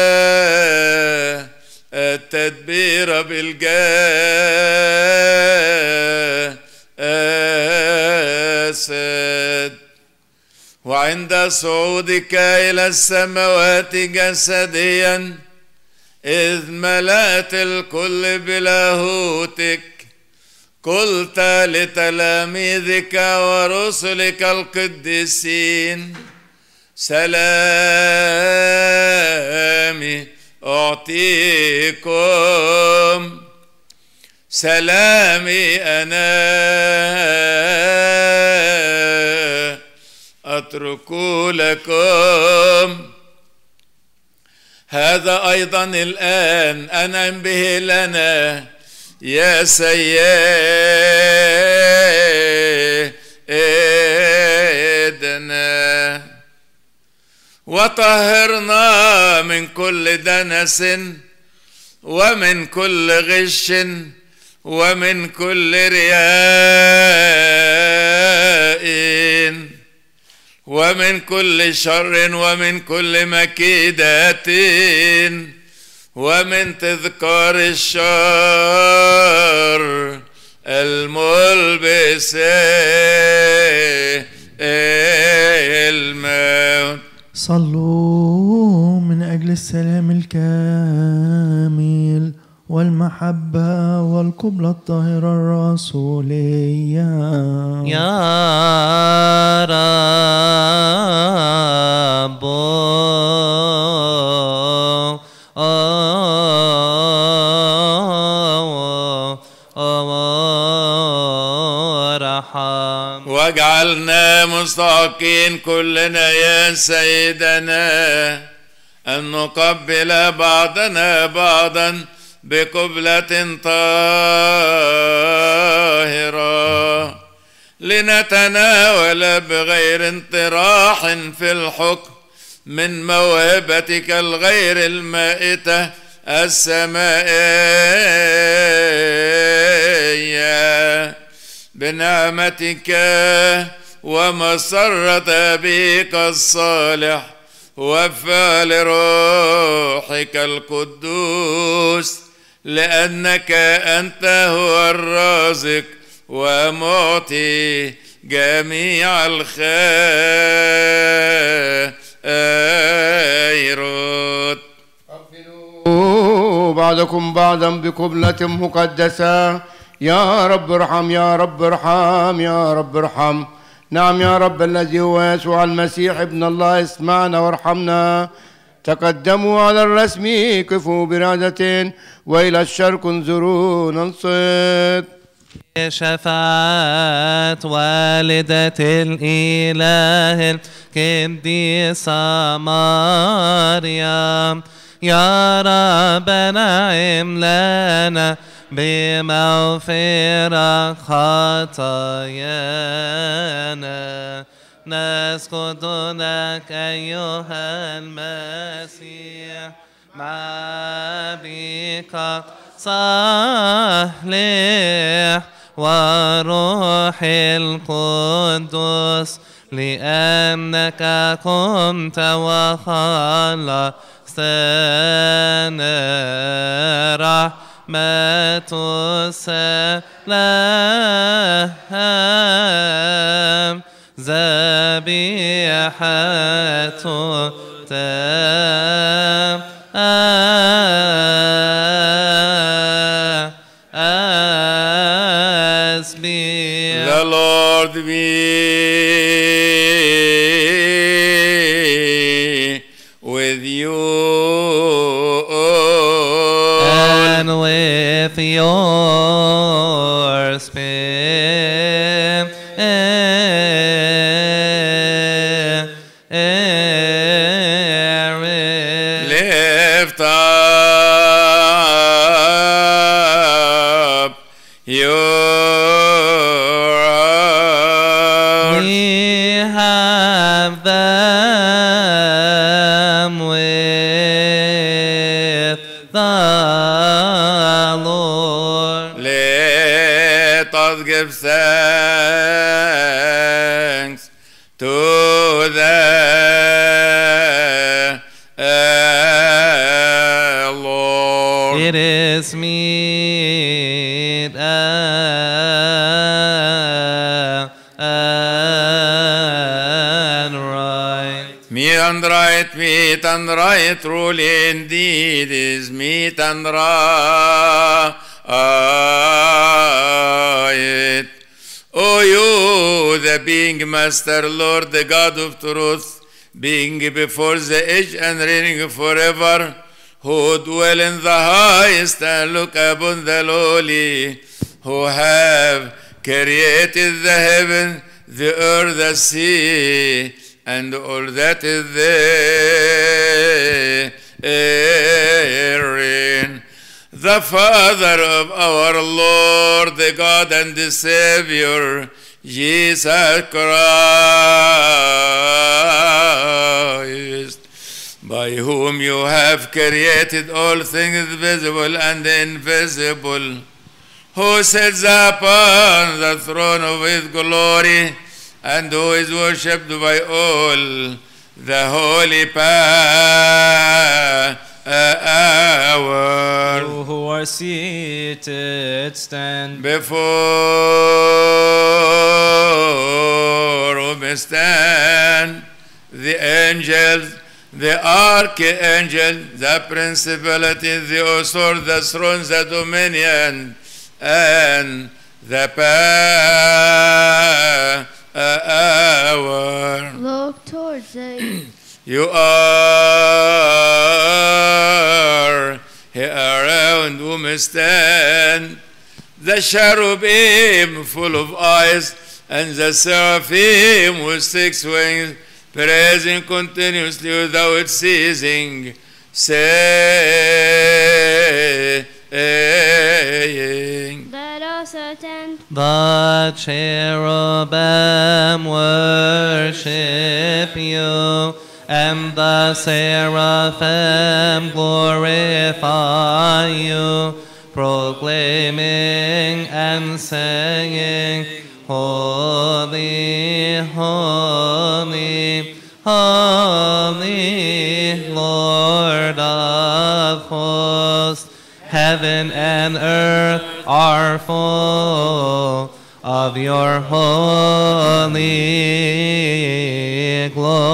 Speaker 1: التدبير بالجسد وعند صعودك إلى السماوات جسديا إذ ملأت الكل بلاهوتك قلت لتلاميذك ورسلك القديسين سلامي أعطيكم سلامي أنا أترك لكم هذا أيضا الآن أنعم به لنا يا سيدنا وطهرنا من كل دنس ومن كل غش ومن كل رياء ومن كل شر ومن كل مكيدات ومن تذكار الشر الملبس الموت
Speaker 6: صلوا من أجل السلام الكامل والمحبة والقبلة الطاهرة الرسولية
Speaker 3: يا رب ارحم
Speaker 1: واجعلنا مستحقين كلنا يا سيدنا أن نقبل بعضنا بعضا بقبلة طاهرة لنتناول بغير انطراح في الحكم من موهبتك الغير المائتة السمائية بنعمتك ومسرة أبيك الصالح وفعل روحك القدوس لأنك أنت هو الرازق ومعطي جميع الخيرات
Speaker 7: قبلوا بعضكم بعضا بقبلة مقدسة يا رب ارحم يا رب ارحم يا رب ارحم نعم يا رب الذي هو يسوع المسيح ابن الله اسمعنا وارحمنا تقدموا على الرسم كفوا برادة وإلى الشرق انظروا ننصت
Speaker 3: شفاعة والدة الإله القديسة مريم يا رب نعم لنا بمغفرة خطايانا نسجد لك أيها المسيح مع بك صالح وروح القدس لأنك قمت وخلصتنا رحمة السلام ذبيحة أسبيح
Speaker 1: The Lord be with you all.
Speaker 3: and with your spirit.
Speaker 1: Lift up your heart.
Speaker 3: We have them with the Lord.
Speaker 1: Let us give thanks to the uh, Lord.
Speaker 3: It is meet and, and right.
Speaker 1: Meet and right, meet and right, truly indeed is meet and right. O you, the being Master, Lord, the God of truth, being before the age and reigning forever, who dwell in the highest and look upon the lowly, who have created the heaven, the earth, the sea, and all that is therein. The Father of our Lord, the God and the Savior, Jesus Christ, by whom you have created all things visible and invisible, who sits upon the throne of his glory, and who is worshipped by all the holy power.
Speaker 3: You who are seated, stand.
Speaker 1: Before whom stand the angels, the archangel, the principality, the author, the throne, the dominion, and the power.
Speaker 4: Look towards the
Speaker 1: You are here around whom stand the cherubim full of eyes and the seraphim with six wings praising continuously without ceasing saying
Speaker 4: that also attend
Speaker 3: The cherubim worship you, and the seraphim glorify you, proclaiming and saying, Holy, holy, holy, Lord of hosts. Heaven and earth are full of your holy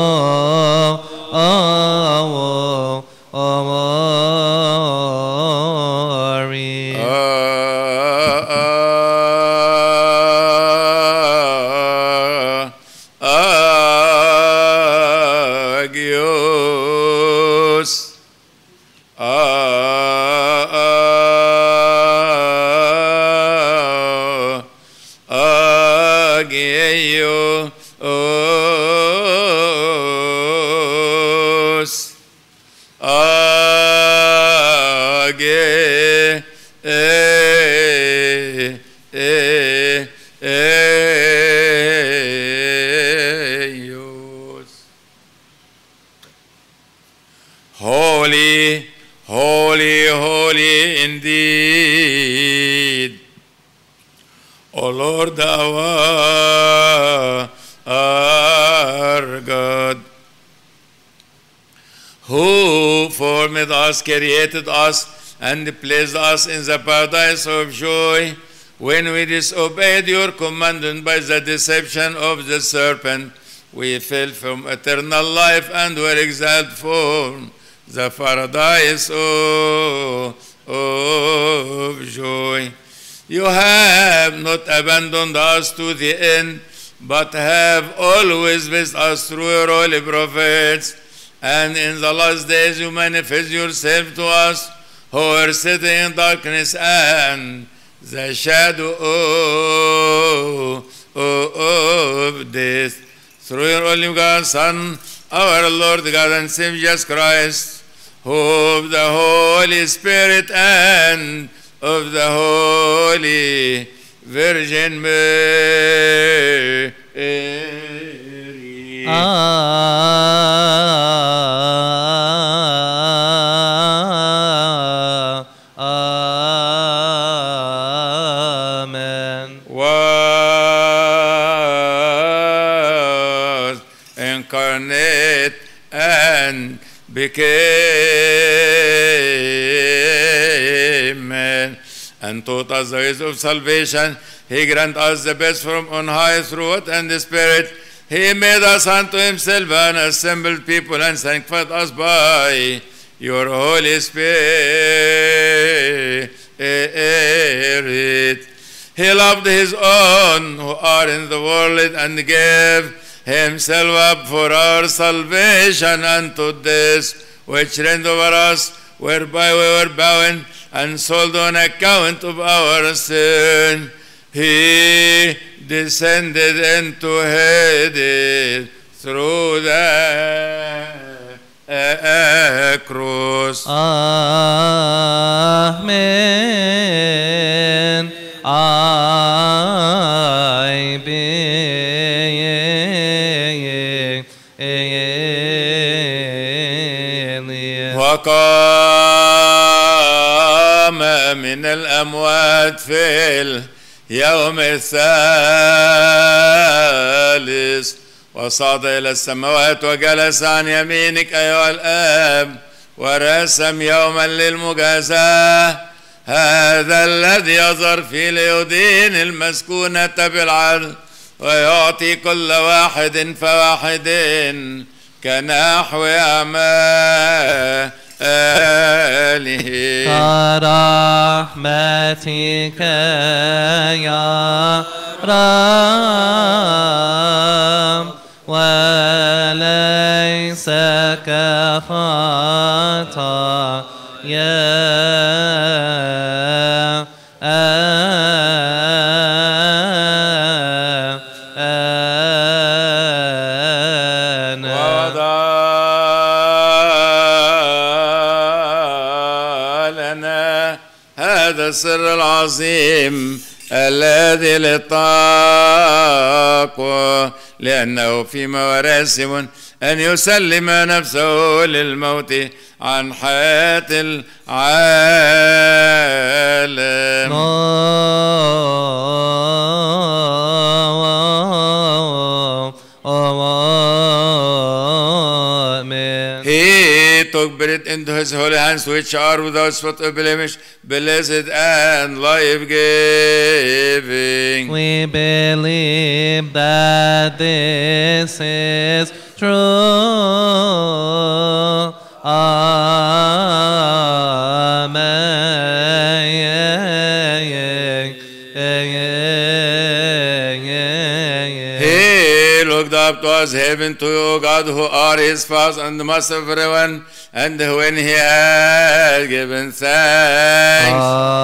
Speaker 3: glory.
Speaker 1: Agios. Agios. Age. Eh, eh, Eios. Holy, holy, holy indeed. O Lord our, our God, who formed us, created us, and placed us in the paradise of joy when we disobeyed your commandment by the deception of the serpent. We fell from eternal life and were exiled from the paradise of, of joy. You have not abandoned us to the end, but have always with us through your holy prophets. And in the last days you manifest yourself to us who are sitting in darkness and the shadow of, of, of death. Through your only God, Son, our Lord God and Savior Jesus Christ, who of the Holy Spirit and of the Holy Virgin Mary.
Speaker 3: Amen.
Speaker 1: was incarnate and became man and taught us the ways of salvation. He grant us the best from on high through it and the Spirit. He made us unto himself an assembled people and sanctified us by your Holy Spirit. He loved his own who are in the world and gave himself up for our salvation unto this which reigned over us, whereby we were bound and sold on account of our sin. He descended into Hades through the uh, cross.
Speaker 3: Amen. I
Speaker 1: وقام من الأموات في اليوم الثالث وصعد إلى السماوات وجلس عن يمينك أيها الآب ورسم يوما للمجازاة هذا الذي يظهر في ليدين المسكونة بالعدل ويعطي كل واحد فواحد كنحو أعماله
Speaker 3: كرحمتك يا رب وليس كخطايا أنا
Speaker 1: وضع لنا هذا السر العظيم الذي للتقوى لأنه فيما وراسم أن يسلم نفسه للموت عن حياة العالم
Speaker 3: Amen.
Speaker 1: He took bread into his holy hands, which are without spot or blemish, blessed and life giving.
Speaker 3: We believe that this is true. Amen.
Speaker 1: He looked up towards heaven to you, God, who are his Father and the Master of everyone. And when he had given thanks,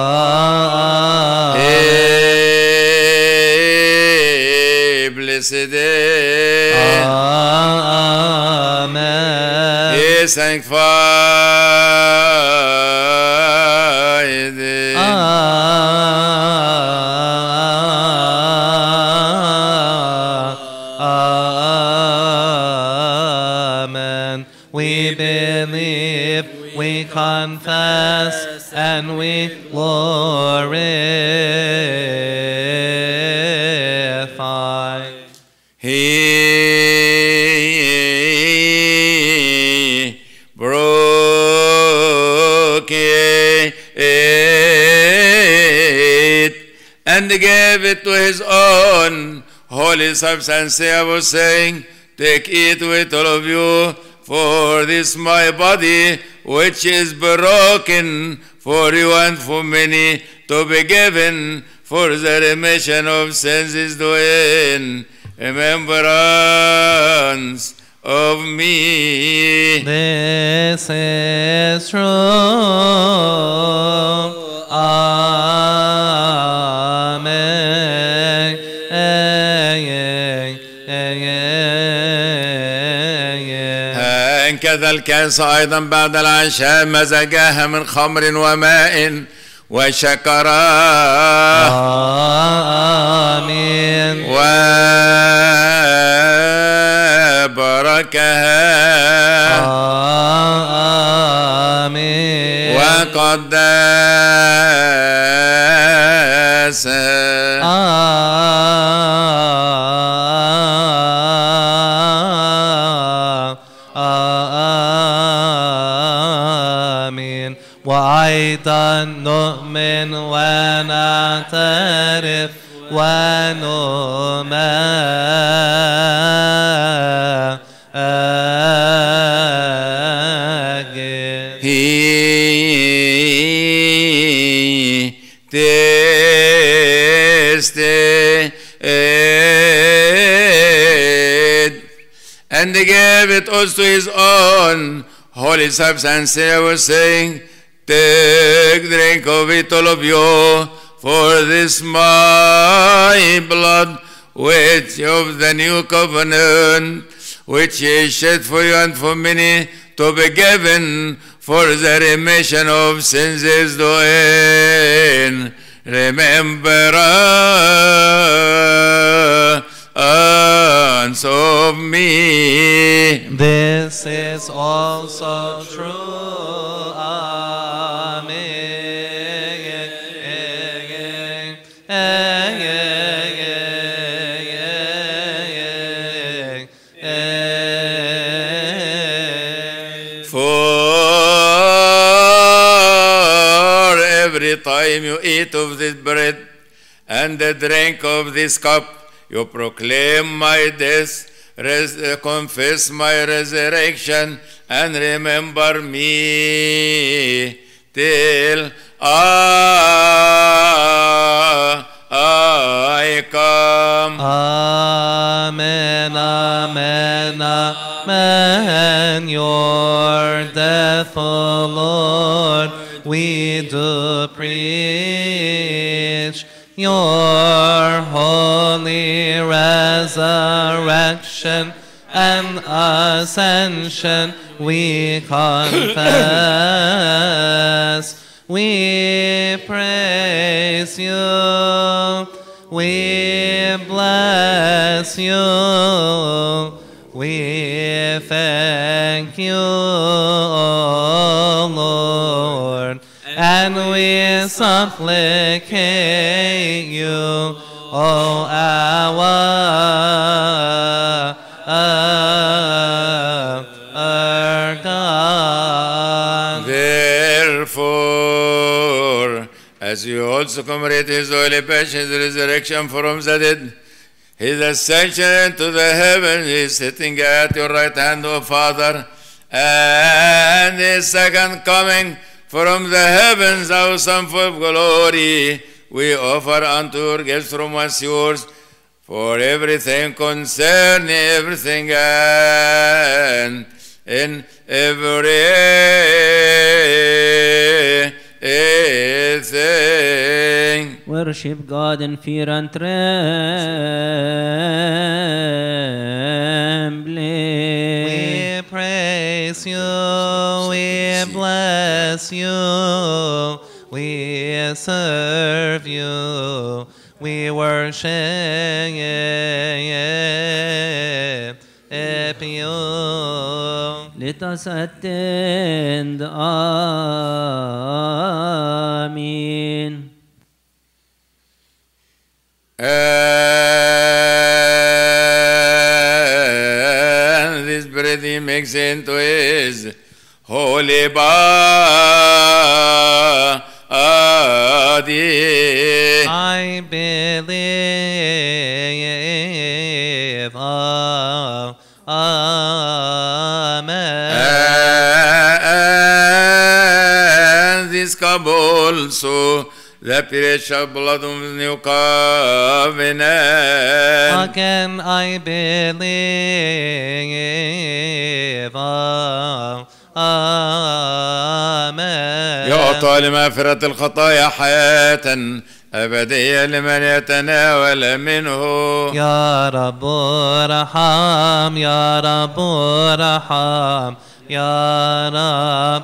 Speaker 1: he blessed it.
Speaker 3: Amen.
Speaker 1: He sanctified it.
Speaker 3: Amen. We believe, we confess, and we glorify.
Speaker 1: He broke it and gave it to his own holy substance. I was saying, Take it with all of you, for this my body, which is broken for you and for many, to be given for the remission of sins is doing remembrance of me.
Speaker 3: This is true. Amen.
Speaker 1: هكذا الكاس أيضا بعد العشاء مزجاها من خمر وماء وشكرا
Speaker 3: آمين
Speaker 1: وبركها
Speaker 3: آمين
Speaker 1: وقدسها
Speaker 3: آمين وأيضا نؤمن ونعترف ونمجد
Speaker 1: He tasted and gave it also to his own holy substance. I was saying, Take, drink of it, all of you, for this my blood, which of the new covenant, which is shed for you and for many, to be given for the remission of sins is doing. Remembrance of me.
Speaker 3: This is also true.
Speaker 1: every time you eat of this bread and drink of this cup, you proclaim my death, res- uh, confess my resurrection, and remember me till I, I come.
Speaker 3: Amen, amen, amen. Your death, O Lord, we do preach. Your holy resurrection and ascension we confess. We praise you. We bless you. We thank you, O Lord, and we supplicate you, O our, our God.
Speaker 1: Therefore, as you also commemorate his holy passion, his resurrection from the dead, his ascension to the heavens, he is sitting at your right hand, O Father, and his second coming from the heavens, O Son full of glory, we offer unto your gifts from us yours, for everything concerning everything and in everything.
Speaker 8: Worship God in fear and trembling.
Speaker 3: We praise you, we bless you, we serve you, we worship you.
Speaker 8: Let us attend. Amen.
Speaker 1: And this bread he makes into his holy body.
Speaker 3: I believe. Ah, amen.
Speaker 1: And this cup also, the precious blood of the new covenant.
Speaker 3: Again I believe. Ah, amen.
Speaker 1: يعطى لمغفرة الخطايا حياة أبدية لمن يتناول منه
Speaker 3: يا رب ارحم يا رب ارحم يا رب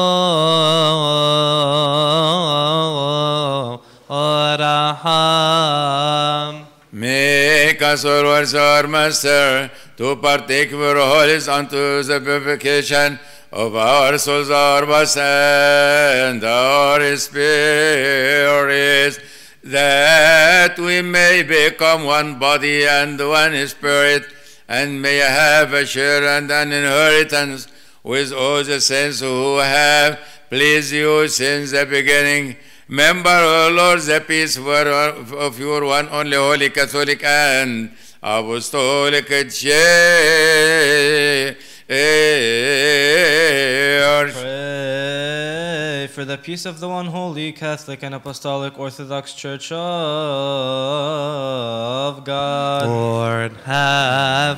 Speaker 3: ارحم
Speaker 1: Make us always our master to partake of your holies unto the purification of our souls, our bodies, and our spirits, that we may become one body and one spirit, and may have a share and an inheritance with all the saints who have pleased you since the beginning. Remember, O Lord, the peace for- of your one only holy Catholic and Apostolic Church.
Speaker 9: Pray for the peace of the one holy Catholic and Apostolic Orthodox Church of God.
Speaker 3: Lord have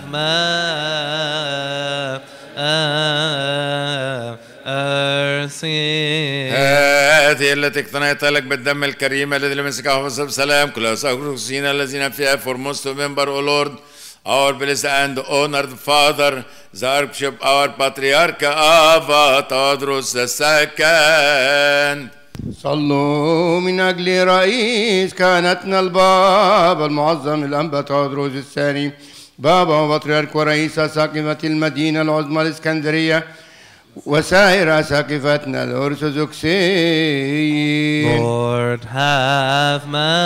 Speaker 3: mercy
Speaker 1: هذه التي اقتنيت لك بالدم الكريم الذي لم يمسك حفظ بسلام كل أساقين الذين فيها for most to remember, O Lord, our blessed and honored Father, the Archbishop, our Patriarch Ava Tadros II.
Speaker 7: صلوا من أجل رئيس كهنتنا البابا المعظم الأنبا تودروس الثاني بابا وبطريرك ورئيس أساقفة المدينة العظمى الإسكندرية وسائر أساقفتنا الأرثوذكسيين
Speaker 3: Lord have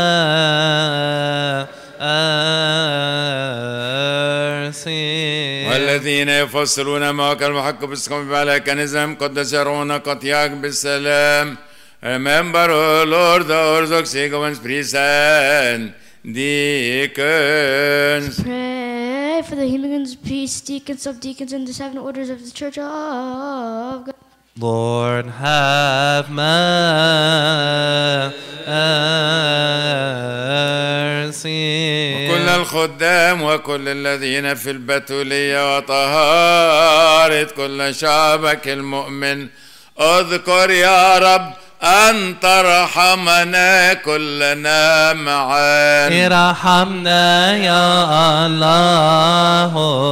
Speaker 3: mercy
Speaker 1: والذين يفصلون مواقع المحق بالسكم بملكنزم قد يرون قطياك بالسلام Remember, O Lord, the Orthodox Egoans, priests and deacons.
Speaker 4: Pray for the healings, priests, deacons, subdeacons, and the seven orders of the Church of God.
Speaker 3: Lord, have mercy.
Speaker 1: كل الخدام وكل الذين في البتولية وطهارة كل شعبك المؤمن اذكر يا رب أن ترحمنا كلنا معا
Speaker 3: ارحمنا يا الله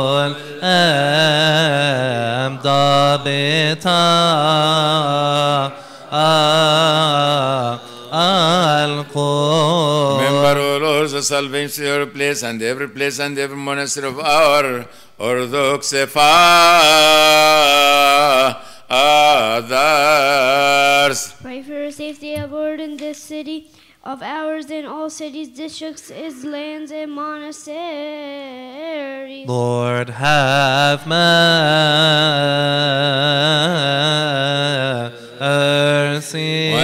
Speaker 3: الأم ضابطا القول
Speaker 1: Remember, O Lord, the salvation of your place and every place and every monastery of our Orthodox fathers.
Speaker 4: Pray for the safety aboard in this city of ours and all cities, districts, islands, and monasteries.
Speaker 3: Lord, have mercy.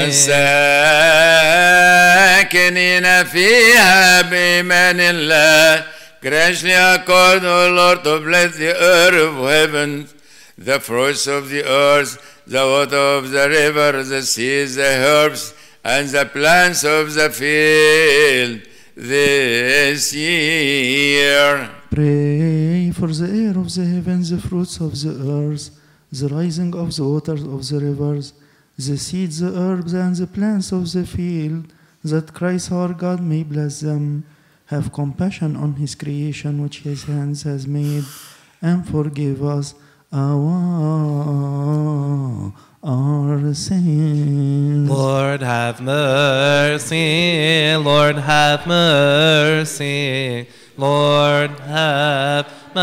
Speaker 1: والساكنين فيها بإيمان الله Graciously accord, O Lord, to bless the earth of heaven, the fruits of the earth, the water of the river, the seas, the herbs, and the plants of the field this year.
Speaker 6: Pray for the air of the heavens, the fruits of the earth, the rising of the waters of the rivers, the seeds, the herbs, and the plants of the field, that Christ our God may bless them. Have compassion on his creation which his hands has made, and forgive us our, our sins.
Speaker 3: Lord, have mercy. Lord, have mercy. Lord, have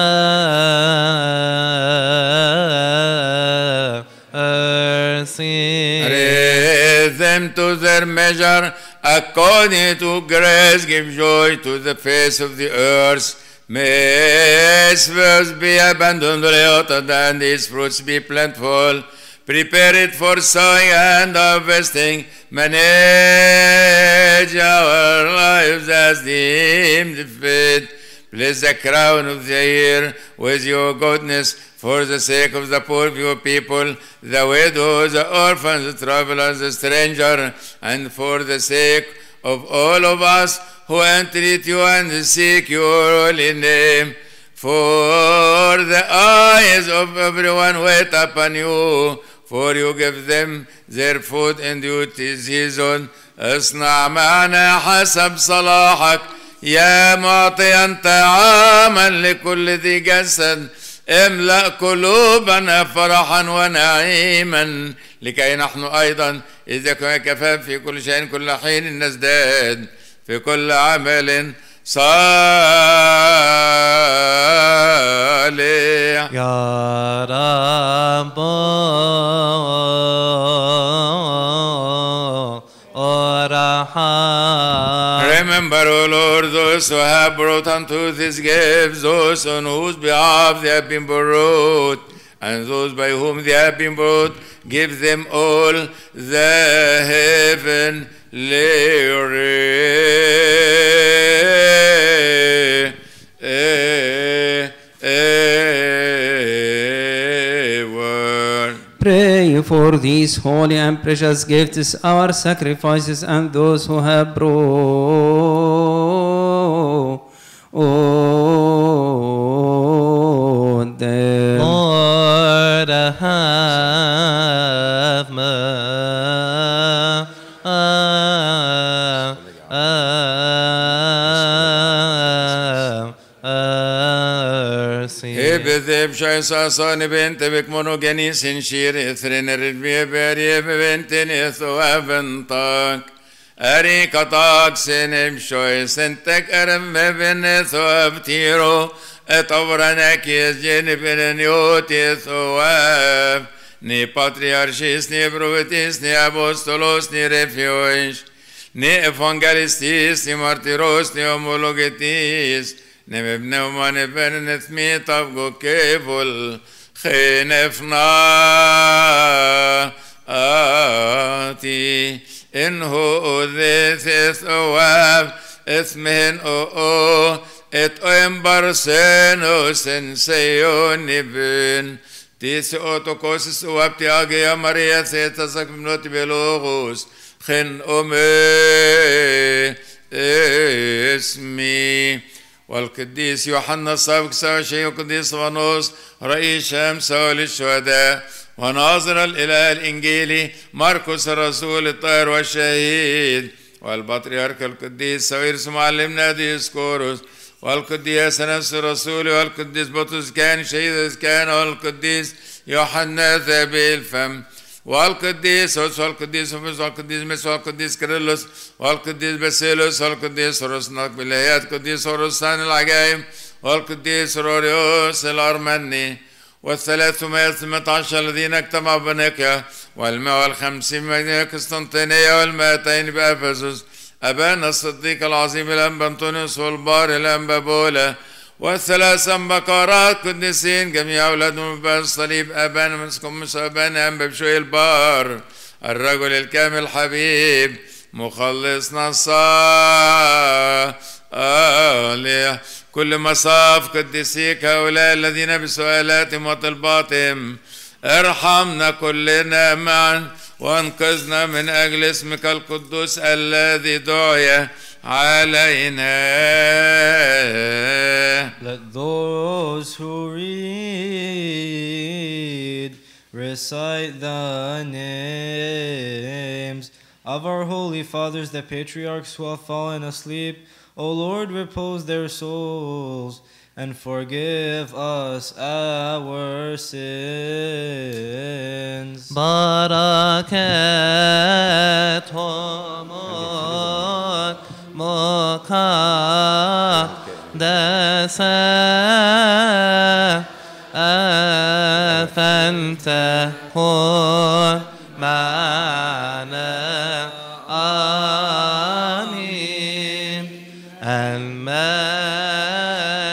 Speaker 3: mercy.
Speaker 1: Raise them to their measure according to grace. Give joy to the face of the earth. May its works be abundant, watered, and its fruits be plentiful. Prepare it for sowing and harvesting. Manage our lives as deemed fit. Bless the crown of the year with your goodness for the sake of the poor of your people, the widow, the orphan, the traveler, the stranger, and for the sake of all of us who entreat you and seek your holy name. For the eyes of everyone wait upon you, for you give them their food in due season. اصنع معنا حسب صلاحك يا معطيا طعاما لكل ذي جسد املأ قلوبنا فرحا ونعيما لكي نحن أيضا إذا كنا كفاف في كل شيء كل حين نزداد في كل عمل صالح
Speaker 3: يا رب ارحم
Speaker 1: Remember, O Lord, those who have brought unto this gift, those on whose behalf they have been brought, and those by whom they have been brought, give them all the heavenly reward.
Speaker 8: Pray for these holy and precious gifts, our sacrifices, and those who have brought them.
Speaker 3: Lord, have mercy.
Speaker 1: Hebedeb şaysa sani bente bek monogeni sin şir ethrener bir beri benten etho aventak. Eri katak senem şoy sentek erem ve ben etho avtiro et avranek yezceni benen yot etho av. Ni patriarchis, ni profetis, ni apostolos, ni refios, ni evangelistis, ni martiros, ni homologetis, ni mebneuman ben ethmi tabgo kevol, خنفنا آتي in ho this is oav اسمهن او او et oem barsenos en seon ibn Tis otokosis uapti agia Maria zeta sakmnot belogos chen ome اسمي والقديس يوحنا السابق سوشي والقديس فانوس رئيس شمس للشهداء وناظر الإله الإنجيلي مرقس الرسول الطاهر والشهيد والبطريرك القديس سويرس معلمنا ديسكوروس والقديس نفس الرسول والقديس بطرس كان شهيد كان والقديس يوحنا ذبي الفم والقديس هوس والقديس هومس والقديس مس والقديس كيرلس والقديس باسيلوس والقديس رسناك بالهيات القديس هورسان العجائب والقديس روريوس الأرمني والثلاثمائة ثمة عشر الذين اجتمعوا بنيكيا والمئة والخمسين مدينة قسطنطينية والمائتين بأفسس أبانا الصديق العظيم الأنبا أنطونيوس والبار الأنبا بولا والثلاث بقرات قديسين جميع أولادهم بالصليب أبانا مسكم مس أبانا أنبا بشوي البار الرجل الكامل الحبيب مخلصنا صالح كل مصاف قديسيك هؤلاء الذين بسؤالاتهم وطلباتهم ارحمنا كلنا معا وانقذنا من اجل اسمك القدوس الذي دعي علينا
Speaker 3: Let those who read recite the names of our holy fathers, the patriarchs who have fallen asleep. O Lord, repose their souls and forgive us our sins.
Speaker 8: بركاتهم مقدسة فلتكن معنا آمين المجد